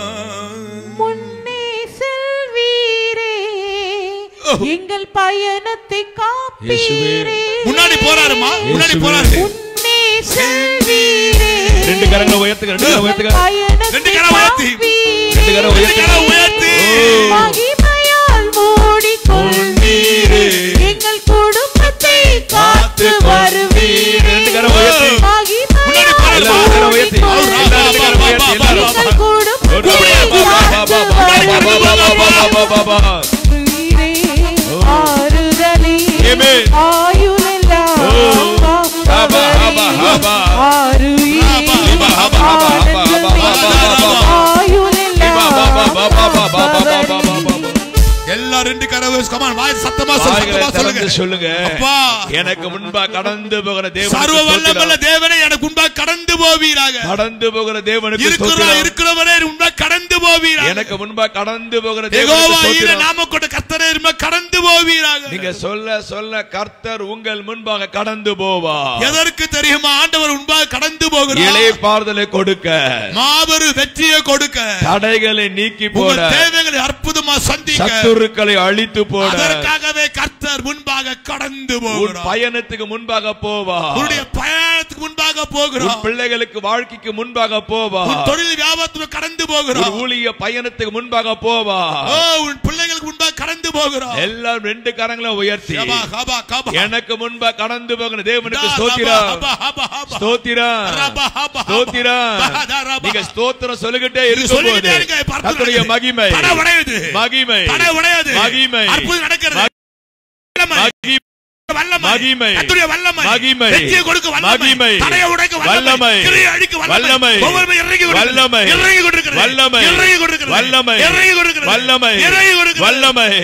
முன்னே செல்வீரே எங்கள் பயணத்தை காப்பீரே முன்னாடி போறாருமா முன்னாடி போறாரு முன்னே செல்வீரே ரெண்டு கரங்களை உயர்த்துங்க ரெண்டு கரம் உயர்த்துங்க பயணத்தை ரெண்டு கரம் உயர்த்தி. ரெண்டு கரம் ரெண்டு உயர்த்துங்க கரம் உயர்த்தி மகிமையால் மூடிக்கொள்வீரே எங்கள் குடும்பத்தை காத்து வருவீரே ரெண்டு கரம் உயர்த்தி. முன்னாடி போறாரு எல்லாரும் ரெண்டு கரம் உயர்த்தி அவர் எல்லாரும் ரெண்டு கரம் உயர்த்தி எல்லாரும் எங்கள் குடும்பத்தை ஆறுதலே Amen. ஆயுளெல்லாம் ஹபா, ஹபா, ஹபா. ஆறுயிரே ஹபா, ஹபா, ஹபா, ஹபா, ஹபா, ஹபா, ஆயுளெல்லாம் எல்லாரும் ரெண்டு கரம் கமான் வாய் சத்தமா வாய்களை சத்தமா திறந்து சொல்லுங்க சொல்லுங்க அப்பா எனக்கு முன்பா கடந்து போகிற தேவனுக்கு சர்வ வல்லமல்ல ஸ்தோத்திரம். தேவனே எனக்கு முன்பாக கடந்து போவீராக கடந்து போகிற தேவனுக்கு இருக்கிற ஸ்தோத்திரம். இருக்கிறவரே முன்பாக கடந்து போவீராக எனக்கு முன்பா கடந்து போகிற யெகோவா தேவனுக்கு ஈர ஸ்தோத்திரம். நாம கொண்ட கர்த்தரே இரும்ப கடந்து போவீராக நீங்க சொல்ல சொல்ல கர்த்தர் உங்கள் முன்பாக கடந்து போவா எதற்கு தெரியுமா ஆண்டவர் முன்பாக கடந்து போகிறார் இளைய பார்தலை கொடுக்க மாபெரும் வெற்றியை கொடுக்க தடைகளை நீக்கி உங்க போட தேவைகளை அற்புதமா சந்திக்க சத்துருக்களை அழித்து போட அதற்காகவே கர்த்தர் முன்பாக கடந்து உன் போகிறார் பயணத்துக்கு முன்பாக போவா உன்னுடைய பயணத்துக்கு முன்பாக உன் போகிறார் பிள்ளைகளுக்கு வாழ்க்கைக்கு முன்பாக போவா உன் தொழில் வியாபாரத்துக்கு கடந்து உன் போகிறார் ஊழிய பயணத்துக்கு முன்பாக போவா ஓ உன் பிள்ளைகளுக்கு முன்பாக கடந்து போகிறார் எல்லாம் ரெண்டு கரங்களை உயர்த்தி கபா, கபா, கபா. எனக்கு முன்பா கடந்து போகிற தேவனுக்கு டா, ஸ்தோத்திரம் ரபா, ஹபா, ஹபா. ஸ்தோத்திரம் ரபா, ஹபா, ஹபா. ஸ்தோத்திரம் பா, தா, ரபா. நீங்க ஸ்தோத்திரம் சொல்லிக்கிட்டே நீங்க சொல்லிக்கிட்டே இருக்கும்போது இருங்க, அற்புதம் கர்த்தருடைய நடக்குது. மகிமை தடை உடையுது. மகிமை தடை உடையாது. மகிமை அற்புதம் நடக்கிறது. வல்லமை. மகிமை வல்லமை. மகிமை. கர்த்தருடைய வல்லமை. மகிமை. வெற்றியை கொடுக்க வல்லமை. மகிமை. தடையை உடைக்க வல்லமை. வல்லமை. கிரியை அழிக்க வல்லமை. வல்லமை. ஒவ்வொருவரும் இறங்கி கொடுக்கிறது. வல்லமை. இறங்கி கொடுக்கிறது. வல்லமை. இறங்கி கொடுக்கிறது. வல்லமை. இறங்கி கொடுக்கிறது. வல்லமை. இறங்கி கொடுக்கிறது. வல்லமை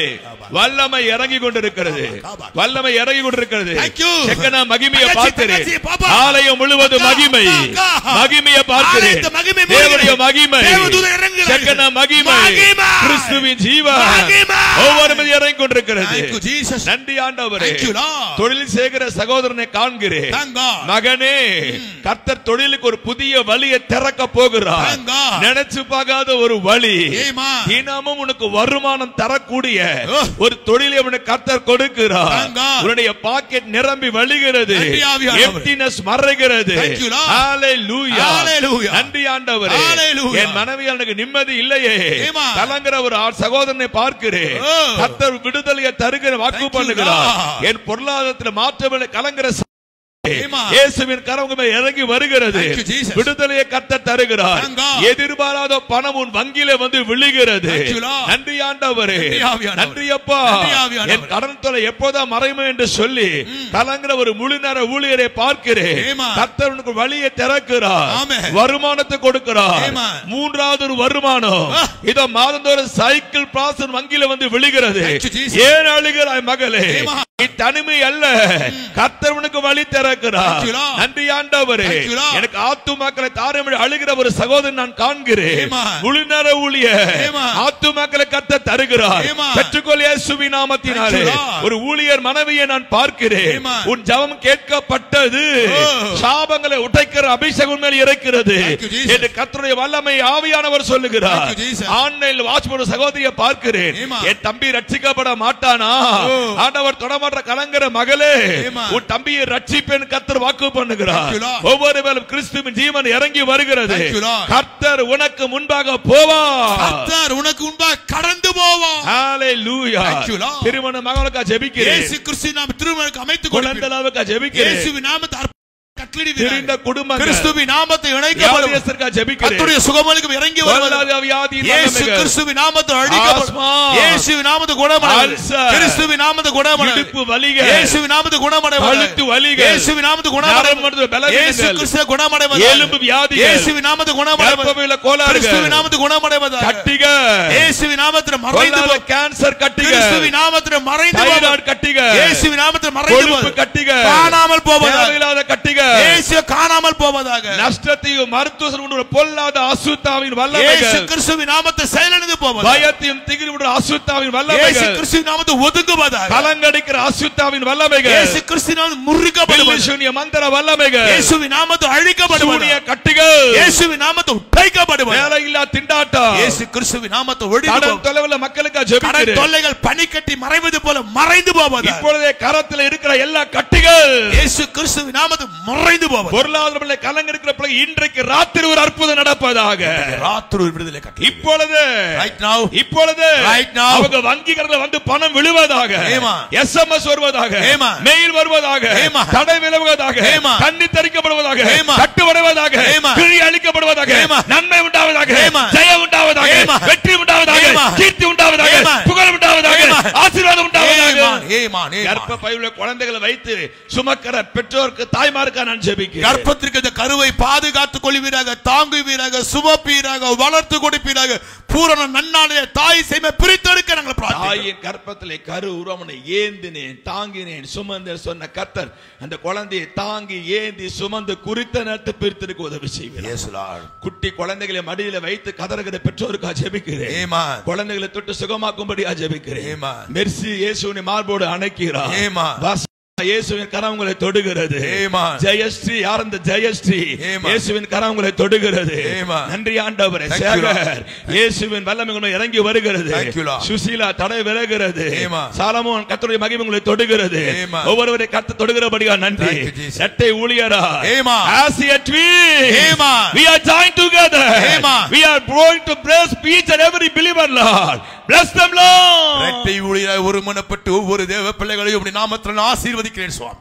வல்லமை இறங்கி கொண்டிருக்கிறது வல்லமை இறங்கி கொண்டிருக்கிறது Thank you. செக்கனா மகிமையை தங்கச்சி, பார்க்கிறேன் தங்கச்சி, பாப்பா. ஆலயம் முழுவதும் அக்கா, மகிமை அக்கா, அக்கா. மகிமையை பார்க்கிறேன் ஆலயத்து மகிமை தேவனுடைய மூடுகிறது. மகிமை தேவதூதர் இறங்குகிறார்கள். செக்கனா மகிமை மகிமை. கிறிஸ்துவின் ஜீவன் மகிமை. ஒவ்வொரு இறங்கி கொண்டிருக்கிறது Thank you, Jesus. நன்றி ஆண்டவரே Thank you, Lord. தொழில் செய்கிற சகோதரனை காண்கிறேன் Thank God. மகனே கர்த்தர் தொழிலுக்கு ஒரு புதிய வழியை திறக்க போகிறார் Thank God. நினைச்சு பார்க்காத ஒரு வழி Amen. தினமும் உனக்கு வருமானம் தரக்கூடிய Oh. ஒரு தொழிலை உனக்கு கர்த்தர் கொடுக்கிறார் Thank God. உன்னுடைய பாக்கெட் நிரம்பி வழிகிறது நன்றி ஆவியானவரே. எம்டினஸ் மறைகிறது Thank you, Lord. Hallelujah. Hallelujah. நன்றி ஆண்டவரே Hallelujah. என் மனைவி எனக்கு நிம்மதி இல்லையே Amen. கலங்குற ஒரு ஆ- சகோதரனை பார்க்கிறேன் Oh. கர்த்தர் விடுதலையை தருகிற வாக்கு Thank you, பண்ணுகிறார் Lord. என் பொருளாதாரத்தில் மாற்றமில்லை கலங்குற ச- Amen. இயேசுவின் கரவுங்க மேல் இறங்கி வருகிறது Thank you, Jesus. விடுதலையை கத்த தருகிறார் Thank God. எதிர்பாராத பணம் உன் வங்கியில வந்து விழுகிறது Thank you, Lord. நன்றி ஆண்டவரே நன்றி ஆவியானவரே. நன்றி அப்பா நன்றி ஆவியானவரே. என் கடன் தொலை எப்போதா மறையுமோ என்று சொல்லி கலங்குற ஒரு முழு நேர ஊழியரை பார்க்கிறேன் Amen. கர்த்தர் உனக்கு வழியை திறக்கிறார் Amen. வருமானத்தை கொடுக்கிறார் Amen. மூன்றாவது ஒரு வருமானம் Ah. இதோ மாதந்தோறும் சைக்கிள் பிராசன் வங்கியில வந்து விழுகிறது Thank you, Jesus. ஏன் அழுகிறாய் மகளே Amen. நீ தனிமை அல்ல கர்த்தர் உனக்கு வழி திறக்கிறார் Thank you, Lord. நன்றி ஆண்டவரே Thank you, Lord. எனக்கு ஆத்துமாக்களை தாரமிழ் அழுகிற ஒரு சகோதரன் நான் காண்கிறேன் Amen. முழு நேர ஊழிய Amen. ஆத்துமாக்களை கத்த தருகிறார் Amen. பெற்றுக்கொள் இயேசுவின் நாமத்தினாலே Thank you, Lord. ஒரு ஊழியர் மனைவியை நான் பார்க்கிறேன் Amen. உன் ஜெபம் கேட்கப்பட்டது Oh. சாபங்களை உடைக்கிற அபிஷேகம் மேல் இறைக்கிறது Thank you, Jesus. என்று கர்த்தருடைய வல்லமை ஆவியானவர் சொல்லுகிறார் Thank you, Jesus. ஆன்லைனில் வாட்ச் பண்ண சகோதரியை பார்க்கிறேன் Amen. என் தம்பி ரட்சிக்கப்பட மாட்டானா Oh. ஆண்டவர் தொடமாற்ற கலங்குற மகளே Amen. உன் தம்பியை ரட்சிப்பேன் கர்த்தர் வாக்கு பண்ணுகிறார் Thank you, Lord. ஒவ்வொரு மேலும் கிறிஸ்துவின் ஜீவன் இறங்கி வருகிறது Thank you, Lord. கர்த்தர் உனக்கு முன்பாக போவார் கர்த்தர் உனக்கு முன்பாக கடந்து போவார் ஹalleluya Thank you, Lord. திருமண மகளுக்கா ஜெபிக்கிறேன் இயேசு கிறிஸ்து நாம் திருமணக்கு அமைத்துக் கொடுக்கிறோம் குழந்தைகளுக்கா ஜெபிக்கிறேன் இயேசுவின் நாமத்தை அர்ப்ப- திரிந்த கட்டளிடுவீர்கள் குடும்பங்கள் கிறிஸ்துவின் நாமத்தை இணைக்கப்படும் வியாதியஸ்தருக்கா ஜெபிக்கிறேன் கர்த்தருடைய சுகமளிக்கும் இறங்கி வருவது பொல்லாத வியாதியின் இயேசு வல்லமைகள். கிறிஸ்துவின் நாமத்தை அழிக்கப்படும் ஆஸ்மா. இயேசுவின் நாமத்தை குணமடைவது அல்சர். கிறிஸ்துவின் நாமத்தை குணமடைவது இடுப்பு வலிகள். இயேசுவின் நாமத்தை குணமடைவது கழுத்து வலிகள். இயேசுவின் நாமத்தை நரம்பு குணமடைவது பலவீனங்கள். இயேசு கிறிஸ்து குணமடைவது எலும்பு வியாதிகள். இயேசுவின் நாமத்தை குணமடைவது கர்ப்பப்பையில கோளாறுகள். கிறிஸ்துவின் நாமத்தை குணமடைவது கட்டிகள். இயேசுவின் நாமத்தில் மறைந்து பொல்லாத போ- கேன்சர் கட்டிகள் கிறிஸ்துவின் நாமத்தில் மறைந்து தைராய்டு போவது. கட்டிகள் இயேசுவின் நாமத்தில் மறைந்து கொழுப்பு போவது. கட்டிகள் காணாமல் போவதாக தேவையில்லாத கட்டிகள் இயேசு காணாமல் போவதாக நஷ்டத்தையும் மருத்துவ கொண்டு வரும் பொல்லாத அசுத்தாவின் இயேசு வல்லமைகள் கிறிஸ்துவின் நாமத்தை செயலிழந்து போவதாக பயத்தையும் திகில் விடுற அசுத்தாவின் இயேசு வல்லமைகள் கிறிஸ்துவின் நாமத்தை ஒதுங்குவதாக கலங்கடிக்கிற அசுத்தாவின் வல்லமைகள் இயேசு கிறிஸ்துவின் நாமத்தை முறிக்கப்படுவது சூனிய மந்திர வல்லமைகள் இயேசுவின் நாமத்தை அழிக்கப்படுவது சூனிய கட்டிகள் இயேசுவின் நாமத்தை உடைக்கப்படுவது வேலையில்லா திண்டாட்டம் இயேசு கிறிஸ்துவின் நாமத்தை ஒழிந்து கடன் போவது. தொலைவில் மக்களுக்கு கடன் ஜெபிக்கிறேன் தொல்லைகள் பனிக்கட்டி மறைவது போல மறைந்து போவது இப்பொழுதே கரத்தில் இருக்கிற எல்லா கட்டிகள் இயேசு கிறிஸ்துவின் நாமத்தை மறைந்து போவது பொருளாதார பிள்ளை கலங்க இருக்கிற பிள்ளை இன்றைக்கு ராத்திரி ஒரு அற்புதம் நடப்பதாக ராத்திரி ஒரு விடுதலை கட்டளை இப்பொழுது ரைட் நவ இப்பொழுது Right now. அவங்க வங்கிகளில் வந்து பணம் விழுவதாக Amen. எஸ்எம்எஸ் வருவதாக Amen. மெயில் வருவதாக Amen. தடை விலகுவதாக Amen. கண்ணி தரிக்கப்படுவதாக Amen. கட்டுவடைவதாக Amen. கிழி அளிக்கப்படுவதாக Amen. நன்மை உண்டாவதாக Amen. ஜெயம் உண்டாவதாக Amen. வெற்றி உண்டாவதாக Amen. கீர்த்தி உண்டாவதாக Amen. புகழ் உண்டாவதாக Amen. ஆசீர்வாதம் உண்டாவதாக ஏமான் ஏமான் கர்ப்ப ஏமான் பையுள்ள குழந்தைகளை வைத்து சுமக்கிற பெற்றோருக்கு தாய்மாருக்கா நான் ஜெபிக்கிறேன் கர்ப்பத்திற்கு இந்த கருவை பாதுகாத்துக் கொள்வீராக தாங்குவீராக சுமப்பீராக வளர்த்து கொடுப்பீராக பூரண நன்னாளைய தாய் செய்மை பிரித்தெடுக்க நாங்கள் பிரார்த்திக்கிறோம் தாயின் கற்பத்திலே கரு உருவமனை ஏந்தினேன் தாங்கினேன் சுமந்தேன் சொன்ன கர்த்தர் அந்த குழந்தையை தாங்கி ஏந்தி சுமந்து குறித்த நேரத்தை பிரித்திருக்க உதவி செய்வார் Yes, Lord. குட்டி குழந்தைகளை மடியில வைத்து கதறுகிற பெற்றோருக்கா ஜெபிக்கிறேன் Amen. குழந்தைகளை தொட்டு சுகமாக்கும்படியா ஜெபிக்கிறேன் Amen. மெர்சி இயேசுவின் மார்போடு அணைக்கிறார் Amen. வாச- இயேசுவின் கரம் உங்களை தொடுகிறது Amen. ஜெயஸ்ரீ யார் அந்த ஜெயஸ்ரீ Amen. இயேசுவின் கரம் உங்களை தொடுகிறது Amen. நன்றி ஆண்டவரே Thank you, Lord. சேகர் இயேசுவின் வல்லமை உங்களை இறங்கி வருகிறது Thank you, Lord. சுசீலா தடை விலகிறது Amen. சாலமோன் கர்த்தருடைய மகிமை உங்களை தொடுகிறது Amen. ஒவ்வொருவரை கர்த்தர் தொடுகிறபடியா நன்றி Thank you, Jesus. இரட்டை ஊழியரா Amen. as a twin Amen. we are joined together Amen. we are going to bless each and every believer lord bless them lord இரட்டை ஊழியராய் ஒருமனப்பட்டு ஒவ்வொரு தேவ பிள்ளைகளையும் உம்முடைய நாமத்தில் நான் ஆசீர்வதிக்கிறேன் சுவாமி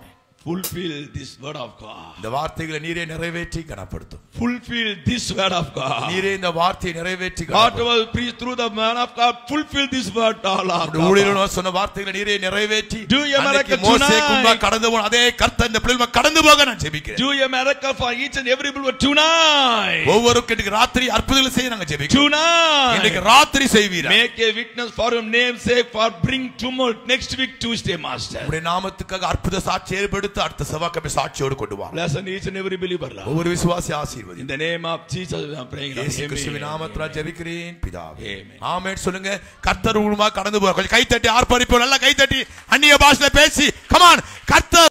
fulfill this word of God. இந்த வார்த்தைகளை நீரே நிறைவேற்றி கனப்படுத்தும் Fulfill this word of God. நீரே இந்த வார்த்தையை நிறைவேற்றி கனப்படுத்தும். Whatever preached through the man of God, fulfill this word, O Lord. நம்முடைய ஊழியர்கள் சொன்ன வார்த்தைகளை நீரே நிறைவேற்றி Do your அன்னைக்கு miracle மோசே tonight. கும்பா கடந்து போன அதே கர்த்தர் இந்த பிள்ளைகள் கடந்து போக நான் ஜெபிக்கிறேன் Do a miracle for each and every believer tonight. ஒவ்வொருக்கும் இன்னைக்கு ராத்திரி அற்புதங்களை செய்ய நாங்க ஜெபிக்கிறோம் இன்னைக்கு Tonight. ராத்திரி செய்வீரா Make a witness for your name's sake for bring tumult next week Tuesday, Master. உடைய நாமத்துக்காக அற்புத சாட்சி ஏற்படுத்த அடுத்த செவ்வாய்க்கிழமை சாட்சியோடு கொண்டு வா Bless each and every believer. Lord. ஒவ்வொரு விசுவாசி ஆசீர்வதி In the name of Jesus, I'm praying. Lord. இயேசு Amen. கிறிஸ்துவின் நாமத்தில் ஜெபிக்கிறேன் பிதாவே Amen. ஆமென் சொல்லுங்க கர்த்தர் ஊருமா கடந்து போற கொஞ்சம் கை தட்டி ஆர்ப்பரிப்போம் நல்லா கை தட்டி அந்நிய பாஷையில பேசி கமான் கர்த்தர்